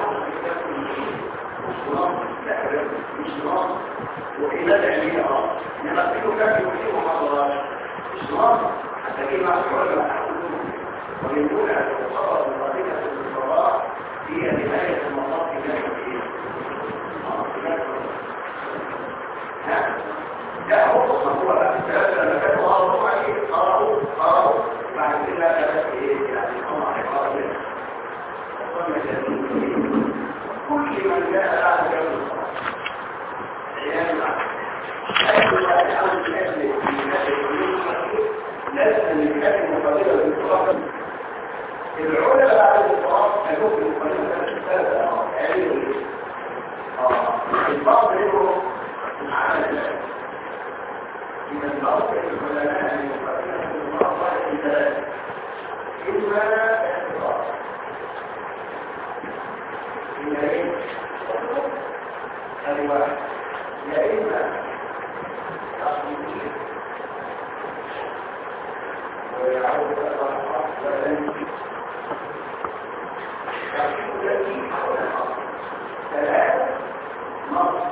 مش نص وإلا تعليل أرى نمثله كيف يمكنه حضرات مش نص حتى كلمة العلماء ومن دون أن تصرف القضية في الصلاة هي نهاية المطاف في لا هو هو بقى الثلاثة لما كانوا قرأوا عليه قرأوا قرأوا بعد كده بدأت ايه يعني هم عبارة منها كل من جاء بعد يوم الصلاة عيال أي واحد عاوز يأكل في لازم يتكلم مقابلة بالصلاة العلماء بعد الصلاة كانوا في مقابلة الثلاثة قالوا البعض منهم عمل من البعض العلماء أن يقابلة الله في ثلاثة إما اعتراض إما إيه؟ هذه واحد يا إما تصميم ويعود الله ولا ثلاثة نص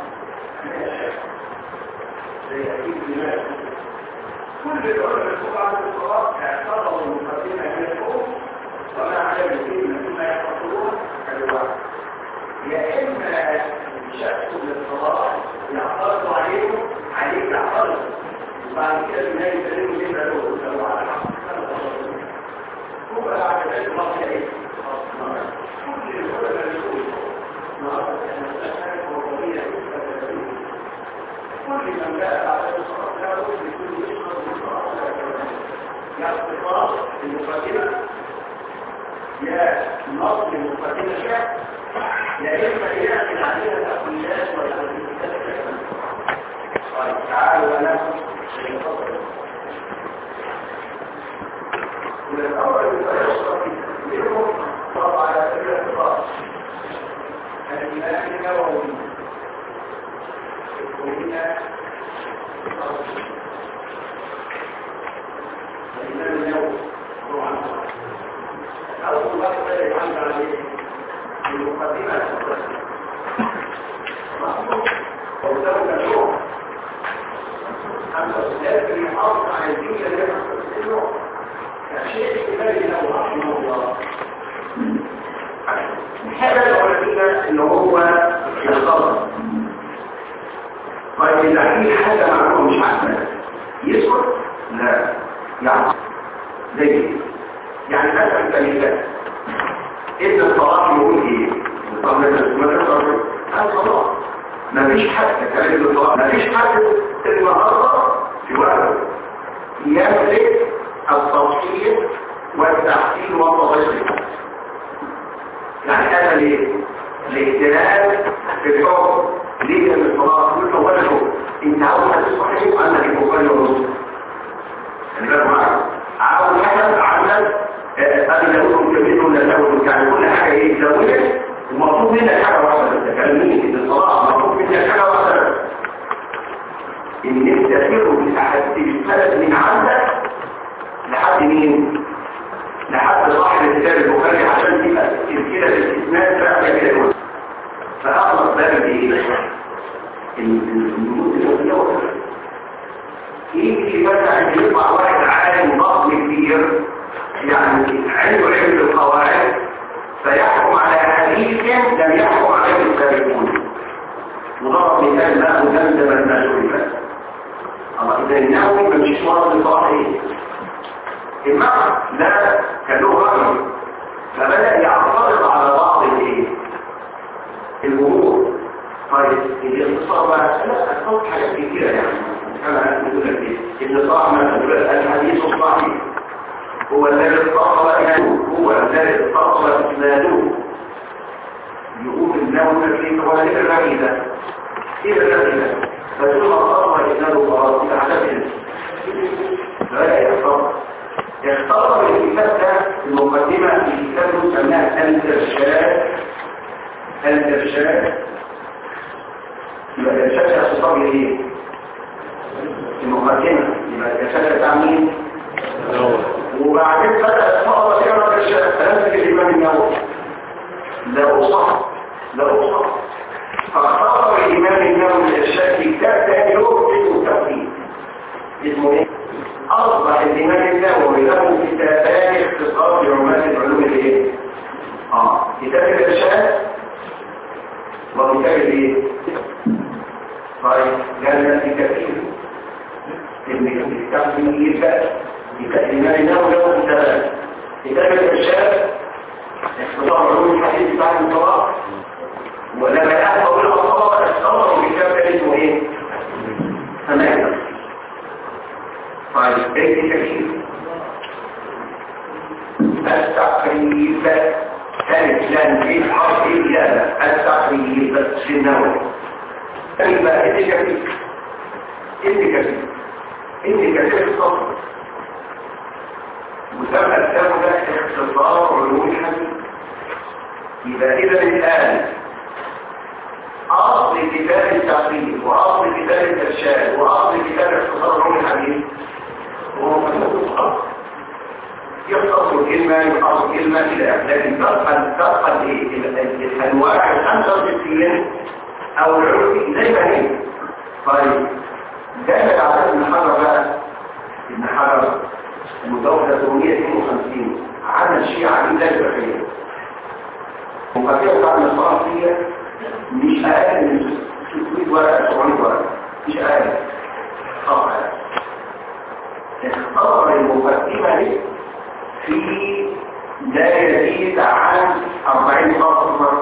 كل العلماء الفقهاء الصلاة اعتبروا المقدمة هي الأم وما على الدين مما يفصلون كالواحد يا إما شخص للصلاة يعترض عليهم عليه يعترض وبعد كده الناس يسلموا ليه له لو على حق هو بعد ذلك ما في ايه كل العلماء يقول كل من جاء على الصلاة لا بد لكل يشرب الصلاة يا المقدمة يا نص المقدمة شاء يا إما يأكل عليها الأقليات والأقليات طيب تعالوا ونفس من الأول فيشرب منهم طبعا على سبيل الاختصار الإمام النووي وهنا الإمام النووي طبعا أول واحد بدأ يعمل عليه المقدمة مخصوص وقدامه النوع أما الأستاذ يحافظ على الدين اللي يحصل منه كشيء إيماني له رحمه الله الحاجة الأولانية اللي هو الخطر طيب إذا في حاجة معلومة مش عارفة يسكت؟ لا يعني زي يعني مثلا كلمات ابن الصلاة يقول ايه؟ طب ما تصرف الصلاة مفيش حد كلام ابن الصلاة مفيش حد النهارده في وقته يملك التصحيح والتحسين والتضييق يعني هذا ليه؟ الاجتهاد في الحكم ليه ان الصلاه كل اولا شوف انت عاوز حديث صحيح عندك البخاري ومسلم خلي بالك معايا عاوز حاجه عندك ابي داوود كبير ولا داوود يعني كل حاجه ايه زودت ومطلوب منك حاجه واحده انت كلمني في الصلاه مطلوب منك حاجه واحده ان انت تاخد السند من عندك لحد مين؟ لحد صاحب الكتاب البخاري عشان تبقى سلسله الاستثناء بقى كده فاخلص باب ايه؟ الجنود الوثنيه يجي مثلا يطلع واحد عالم ضخم كبير يعني عنده علم القواعد فيحكم على حديث لم يحكم عليه السابقون وضرب مثال ما مدمدم المسؤول الله اذا النووي ما مش مرض صحيح المعنى لا كان له رأي فبدأ يعترض على بعض الايه الامور طيب الاختصار بقى لا اختصار حاجات كتيرة يعني كما بقول لك ايه ان صاحب الحديث الصحيح هو الذي اتصل هو الذي اتصل اسناده يقول انه تكليف ولا غير الرميده ايه الرميده فثم اتصل اسناده خلاص الى عدد لا يختصر يختصر الكتاب ده المقدمه في كتاب سماها الارشاد الارشاد يبقى الارشاد يختصر ايه المقدمه يبقى الارشاد بتاع مين وبعدين بدأ الصحابة يرى الشيء فنسك الإمام النووي لا أصح لا أصح فاختار الإمام النووي الشيء في كتاب تاني له اسمه تفكير اسمه ايه؟ أصبح الإمام النووي له كتابان اختصار لعلماء العلوم الايه؟ اه كتاب الإرشاد وكتاب الايه؟ طيب قال في كثير الكتاب في الإمام النووي له كتابان كتاب الإرشاد اختصار علوم الحديث بعد الطلاق ولما يأخذ الأطلاق اختصروا كتاب اسمه ايه؟ تمام طيب بيت كثير التقريب ثالث لان في حرف إجابة التقريب في النووي يبقى انت كثير انت كثير انت كثير الصبر وسمى الكتاب ده اختصار علوم الحديث يبقى اذا الان اصل كتاب التقريب واصل كتاب الارشاد واصل كتاب اختصار علوم الحديث هو مكتوب يختصر كلمة يختصر كلمة إلى لكن تبقى تبقى الأنواع الخمسة وستين أو العلوم زي ما هي طيب دائما على ابن حجر بقى ابن حجر المدونة 852 عمل شيء عديد لا يتخيل مقدمة بتاع الفرنسية مش أقل من 600 ورقة 700 ورقة مش أقل صفحة اختصر المقدمة دي في لا يزيد عن 40 سطر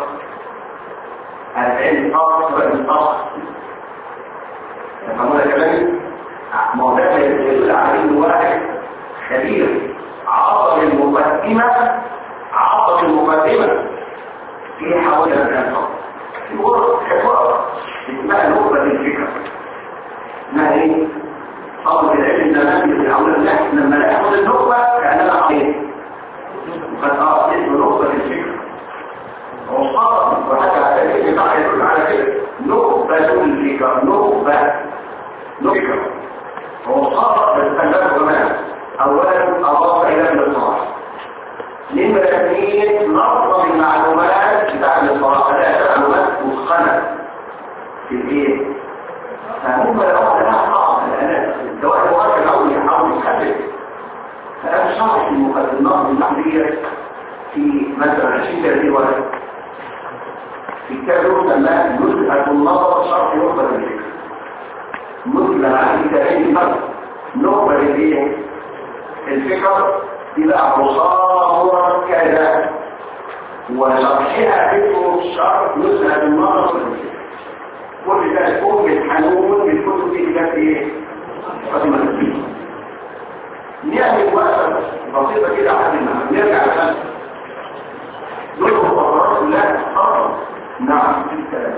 40 سطر 40 سطر تفهمون كمان ما هو ده يدل عليه واحد كبير عطل المقدمة عطل المقدمة في حوالي 40 سطر في ورق حوار اسمها نقبة الفكرة ما هي طلب العلم زمان في اول الناس لما ناخد النقبة كأننا عقيد وقد اه اسم نقبة الفكرة هو خطأ وحتى على ذلك يدل على كده نقبة الفكرة نقبة نقبة هو خطأ باستخدام زمان اولا اضاف الى الاصلاح نمرة اثنين نظم المعلومات بتاع الاصلاح ثلاثة معلومات متقنة في الايه؟ فهم لو انا صعب الانات سواء الواقع الاول يحاول يخفف فانا شرح المقدمات النحويه في مثلا 20 30 ورقه في كتاب يسمى نزهه النظر شرح نخبه الفكر نزهه عن كتابين فرق نخبه الايه؟ الفكر يبقى مصور كذا وشرحها اسمه شرح نزهه النظر في الفكر كل ده أم الحنون بالكتب دي كتاب ايه؟ فاطمة الدين نعمل وقفة بسيطة كده عشان نرجع لنا ندخل قرارات الله خطر نعم في الكلام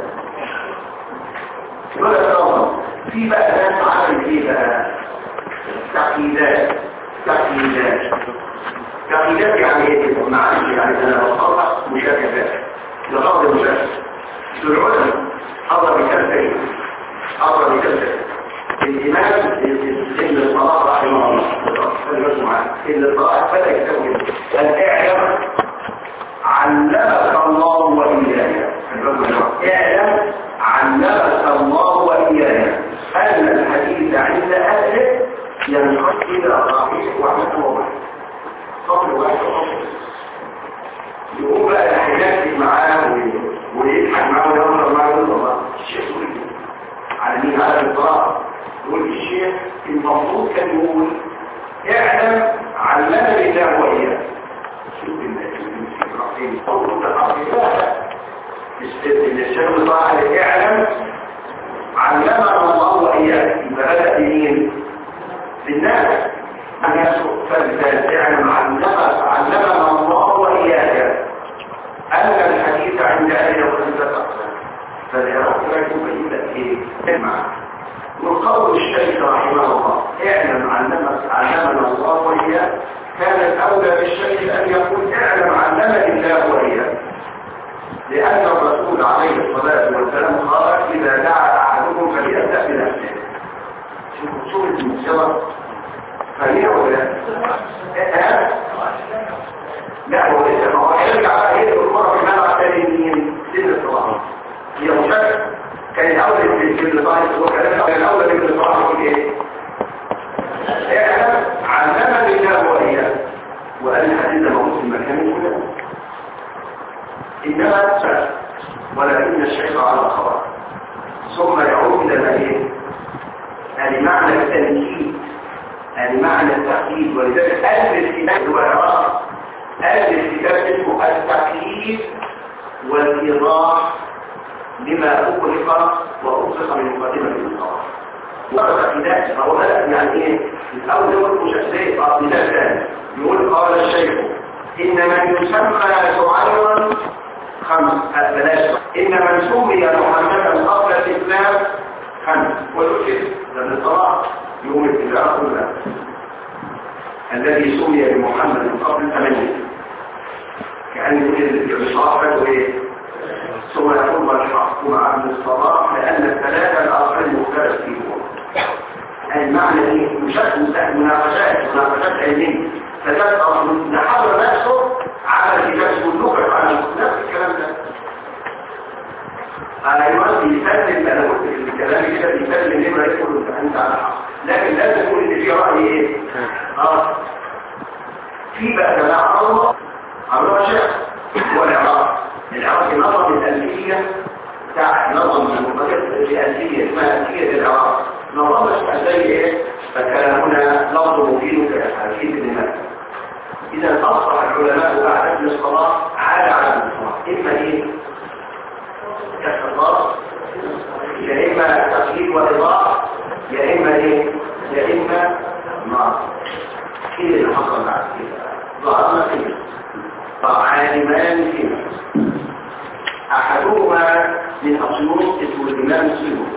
ولا ترى في بقى ناس عملت ايه بقى؟ تقييدات تقييدات تقييدات يعني ايه؟ معلش يعني انا بصرح مشاكسات لغرض المشاكسة العلماء أضرب كالفين أضرب كالفين الإمام ابن الصلاة رحمه الله ابن الصلاة بدأ يكتبه الإعلام علمك الله وإياك اعلم علمك الله وإياك أن الحديث عند أهله ينقل إلى صحيح وعمل وضع صفر واحد وصفر يقوم بقى الحاجات معاه ويضحك معاه ويهزر معاه ويقول الله الشيخ على مين على القراءة يقول الشيخ المفروض كان يقول اعلم علمني الله واياك شوف الفكرتين قول متقابلات الشيخ صاحب اعلم علمنا الله واياك يبقى بدا بمين للناس الناس فاعلم علمنا علمنا الله واياك ان الحديث عند اهل الخليفه اقسام فالعراق لا يبين لك ايه اسمع وقول الشيخ رحمه الله اعلم علمنا علمنا الله واياك كان الاولى بالشيخ ان يقول اعلم علمني الله واياك لأن الرسول عليه الصلاة والسلام قال إذا دعا أحدكم فليبدأ بنفسه شوفوا شوفوا المسيرة فهي ولا لا لا هو لسه ما هو هيرجع بقى يدخل المرة في الملعب تاني مين سن الصلاة هي مشاكل كان الأول في البطاقة هو كلام كان الأول في البطاقة يقول إيه؟ اعلم علمني الله وإياه وقال الحديث موجود في المكان كله إنما أكثر ولكن الشيخ على الخبر ثم يعود إلى ماليه يعني معنى التنكيد يعني معنى التقييد ولذلك ألف الكتاب هو إعراض ألف الكتاب اسمه التقييد والإيضاح لما أغلق وأغلق من مقدمة الإنصار ورد خلاف فهو بدأ يعني إيه الأول يقول مشكلة قابلات ثاني يقول قال الشيخ إن من يسمى شعيرا خمس بلاش إن من سمي محمدا قبل الإسلام خمس والأشد لأن الصلاة يوم الإسلام كلها الذي سمي بمحمد قبل ثمانية كأن يقول الصلاة إيه ثم يقول الحق مع ابن الصلاة لأن الثلاثة الآخرين مختلف فيهم المعنى ايه مشاهد مناقشات مناقشات علمية فتبقى نحضر نفسه على كتاب اللغة على نفس الكلام ده ايوه بيسلم انا قلت في الكلام كده بيسلم لما يقول انت على حق لكن لازم تقول ان في راي ايه اه في بقى جماعه الله الرجع والعراق العراق نظم الالفيه بتاع نظم المفردات الالفيه اسمها الفيه العراق نظمش زي ايه فكلامنا لفظ مفيد كحديث ابن مالك اذا اصبح العلماء بعد ابن الصلاه عاد على ابن الصلاه اما ايه كالصلاه يا اما تقييد واضاءه يا اما ايه يا اما نار ايه اللي حصل بعد كده ظهرنا فيه عالمان فيه احدهما من اصنوف اسمه الامام السيوطي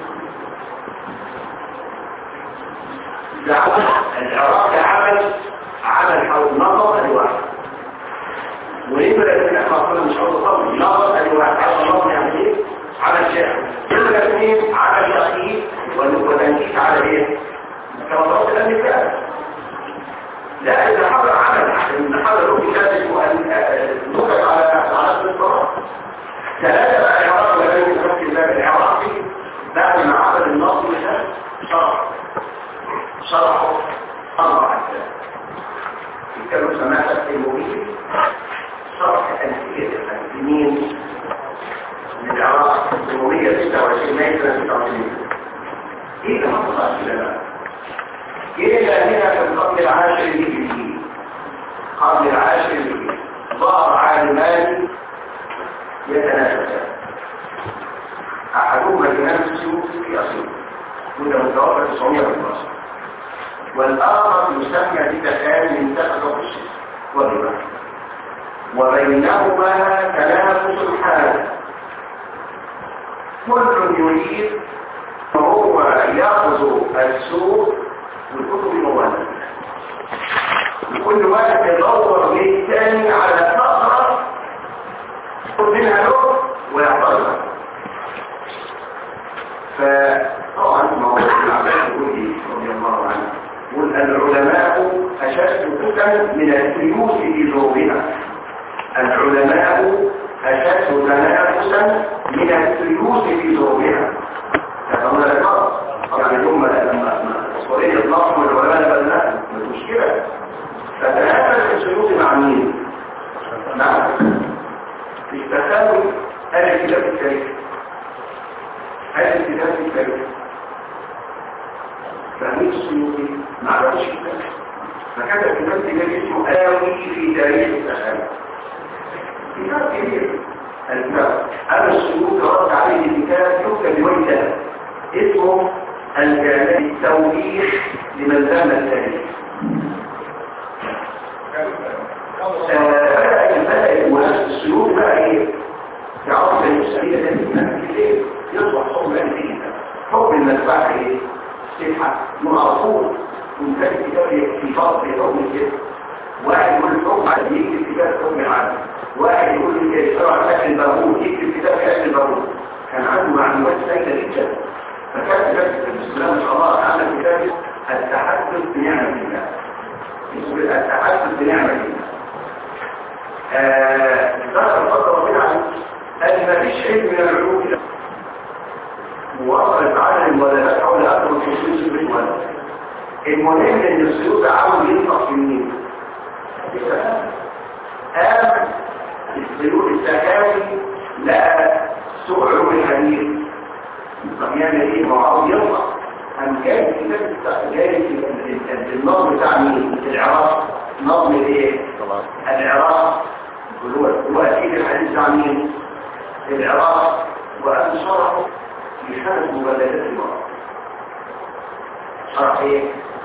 العراق عمل عمل حول نظر الواحد ونبرة ان احنا اصلا مش عاوز اصلا نظر الواحد عاوز نظر يعني ايه عمل شعر نبرة اثنين عمل تقييد وتنكيس على ايه كما ضربت الامثال لا اذا حضر عمل ان حضر له كتاب اسمه النكت على على الصلاه ثلاثه بقى العراق ولا يمكن الباب العراقي بعد ما عمل النصر ده شرح شرحه أربع أجزاء كانوا سماحة المبين شرح ألفية الفلسطينيين للعراق 826 مية سنة 26 إيه كما تصل إلى بقى؟ إلى هنا في القرن العاشر الهجري القرن العاشر الهجري ظهر عالمان يتنافسان أحدهما الإمام السيوطي في أصيل وده متوفى 912 والآخر يسمى بتكامل منتخب الشيء والربا وبينهما تنافس حاد كل يريد وهو يأخذ السوق بالكتب الموالدة وكل واحد يدور للثاني على ثغرة ياخد منها له ويعترضها فطبعا موضوع العباس يقول رضي الله عنه يقول العلماء أشد فتن من السيوف في ذوبها العلماء أشد تنافسا من السيوف في ذوبها يفهمون الفرق طبعا اليوم لما مسؤولية الضغط والعلماء لا مش مشكلة فتنافس السيوف مع مين؟ نعم في تساوي أهل الكتاب الكريم أهل الكتاب الكريم فهميك السيوطي ما عرفش كتاب فكتب كتاب كتاب اسمه آوي في تاريخ السخانة كتاب كبير الكتاب أنا السيوطي رد عليه الكتاب يكتب بوجه اسمه الجامع التوحيد توبيخ لمن ذم التاريخ بدأ بدأ منافس السلوك بقى ايه يعرف ان السبيل ده من كتير يصبح حكم الدين حكم المدفع ايه سبحة معروف منتج كتاب في فضل حكم كده واحد يقول الحكم على يكتب كتاب حكم العدل واحد يقول لي يشترع اكل البابون يكتب كتاب اكل البابون كان عنده معلومات سيئة جدا فكان كتاب الاسلام ان شاء الله عمل كتاب التحدث بنعمة الله اسمه التحدث بنعمة الله ذكر الفترة منها أن ما فيش علم من العلوم إلا وصلت عالم ولا لا حول أكبر في سلوس الرجوان المهم أن السلوك عاوز ينطق في مين؟ قام السلوك السكاوي لقى سوء علوم الحديث طب يعمل ايه؟ ما هو عاوز ينطق قام جاي كتاب جاي في النظم بتاع مين؟ العراق نظم الايه؟ العراق هو هو اكيد الحديث عن مين العراق وان شرحه في خمس مبادلات المرأة شرح ايه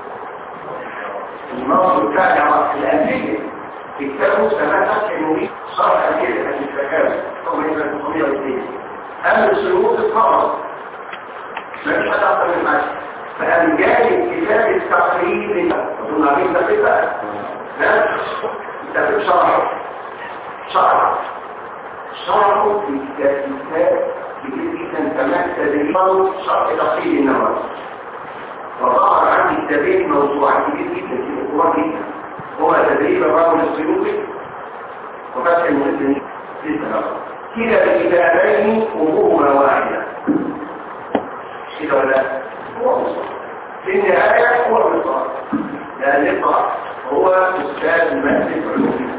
النص بتاع العراق الأنبية في كتابه سماه فتح المبين شرح أكيد الحديث الزكاوي هو من 1902 أما السلوك الفرض ما فيش حد أكثر من ماشي فقام جاي كتاب التقريب أظن عارفين ده كده لا كتاب شرحه شرع شرعه في كتاب كبير جدا كمان تدريبه شرح تقليد النواس وظهر عندي كتابين موضوعات كبير جدا في القرآن جدا هو تدريب الرجل السلوكي وفتح المسلمين للتنظر كلا الكتابين وجوهما واحدة كده ولا هو مصر في النهاية هو مصر لأن مصر هو أستاذ مسجد علوم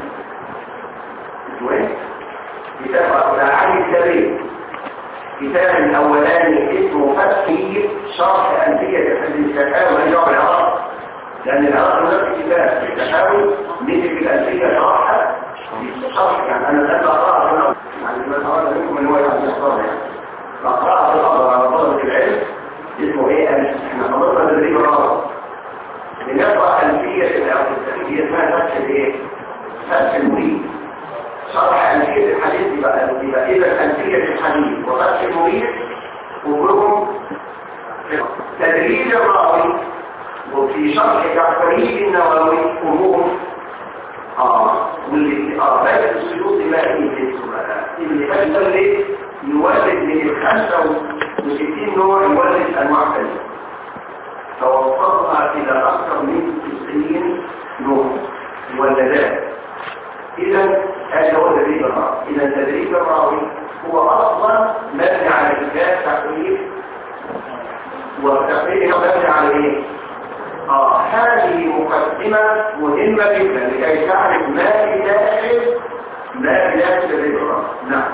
كتاب عن الكبير كتاب الأولاني اسمه فتحي شرح أنفية الحديث الشكاوي وأنجاب العراق لأن العراق نفس الكتاب الشكاوي مثل الأنفية شرحها شرح يعني أنا لم أقرأها في الأرض يعني ما أراد منكم من هو يعني يختار يعني فأقرأها في الأرض على طلبة العلم اسمه إيه احنا حضرنا تدريب العراق لنقرأ أنفية الأنفية اسمها فتح الإيه؟ فتح المريد شرح أنفية الحديث يبقى يبقى إذا أنفية الحديث وفتح المريد وجودهم تدريج الراوي وفي شرح تعقريب النووي أمور اه واللي اه بس السلوك ما هي اللي فات ليه يولد من الخمسة وستين نوع يولد أنواع ثانية فوصلنا إلى أكثر من 90 نوع مولدات إذا هذا هو تدريب الراوي إذا تدريب الراوي هو أصلا مبني على كتاب تقريب والتقريب مبني على إيه؟ آه هذه مقدمة مهمة جدا لكي تعرف ما في داخل ما في داخل تدريب الراوي نعم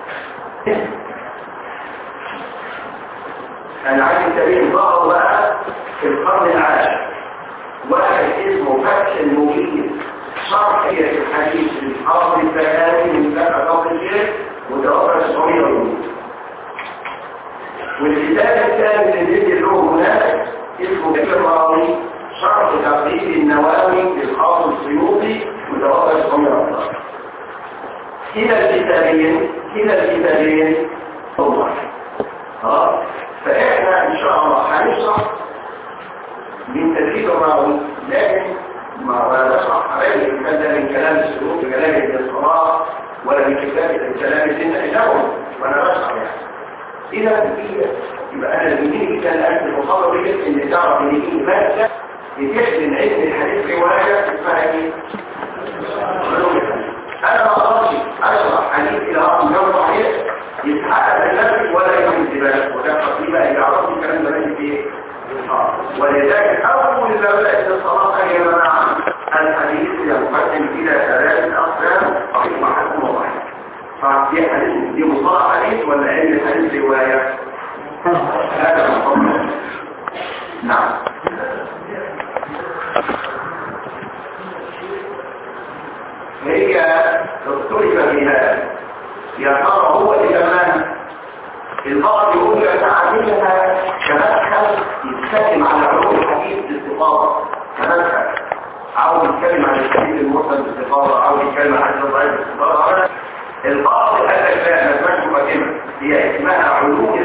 أنا عايز تبين ظهر بقى في القرن العاشر واحد اسمه فتح المبين شرح هي الحديث الحافظ البياني من سنة فوق الشيخ وتوفى 900 يوم والكتاب الثاني اللي نزل له هناك اسمه كتاب الراوي شرح تقريب النووي للحافظ السيوطي وتوفى 900 يوم كلا الكتابين كلا الكتابين هو اه فاحنا ان شاء الله هنشرح من تدريب الراوي لكن ما نشرح عليه كان ده من كلام السلوك من كلام ابن الصلاح ولا من كتاب من كلام سنة الأول وانا بشرح يعني إذا في يبقى أنا بيجيني جدا لأن المصابة بيجي إن تعرف إن دي مادة بتحسن علم الحديث رواية اسمها إيه؟ أنا ما أقدرش أشرح حديث إلى رقم يوم صحيح يتحقق بنفسك ولا يوم انتباه وده تقريبا يعرف الكلام ده ماشي فيه ولذلك أول ما بدأت الصلاة هي منع الحديث ينقسم إلى ثلاثة أقسام صحيح وحسن وضعيف فدي حديث دي مصطلح حديث ولا علم الحديث رواية؟ هذا مصطلح نعم هي اختلف في هذا يا ترى هو الإمام البعض يقول يتعاملها كمدخل يتكلم على علوم الحديث يتكلم عن الحديث المرسل باستفاضه عاوز يتكلم عن الحديث الضعيف باستفاضه القاضي قال لك لا ما اسمهاش مقدمه هي اسمها علوم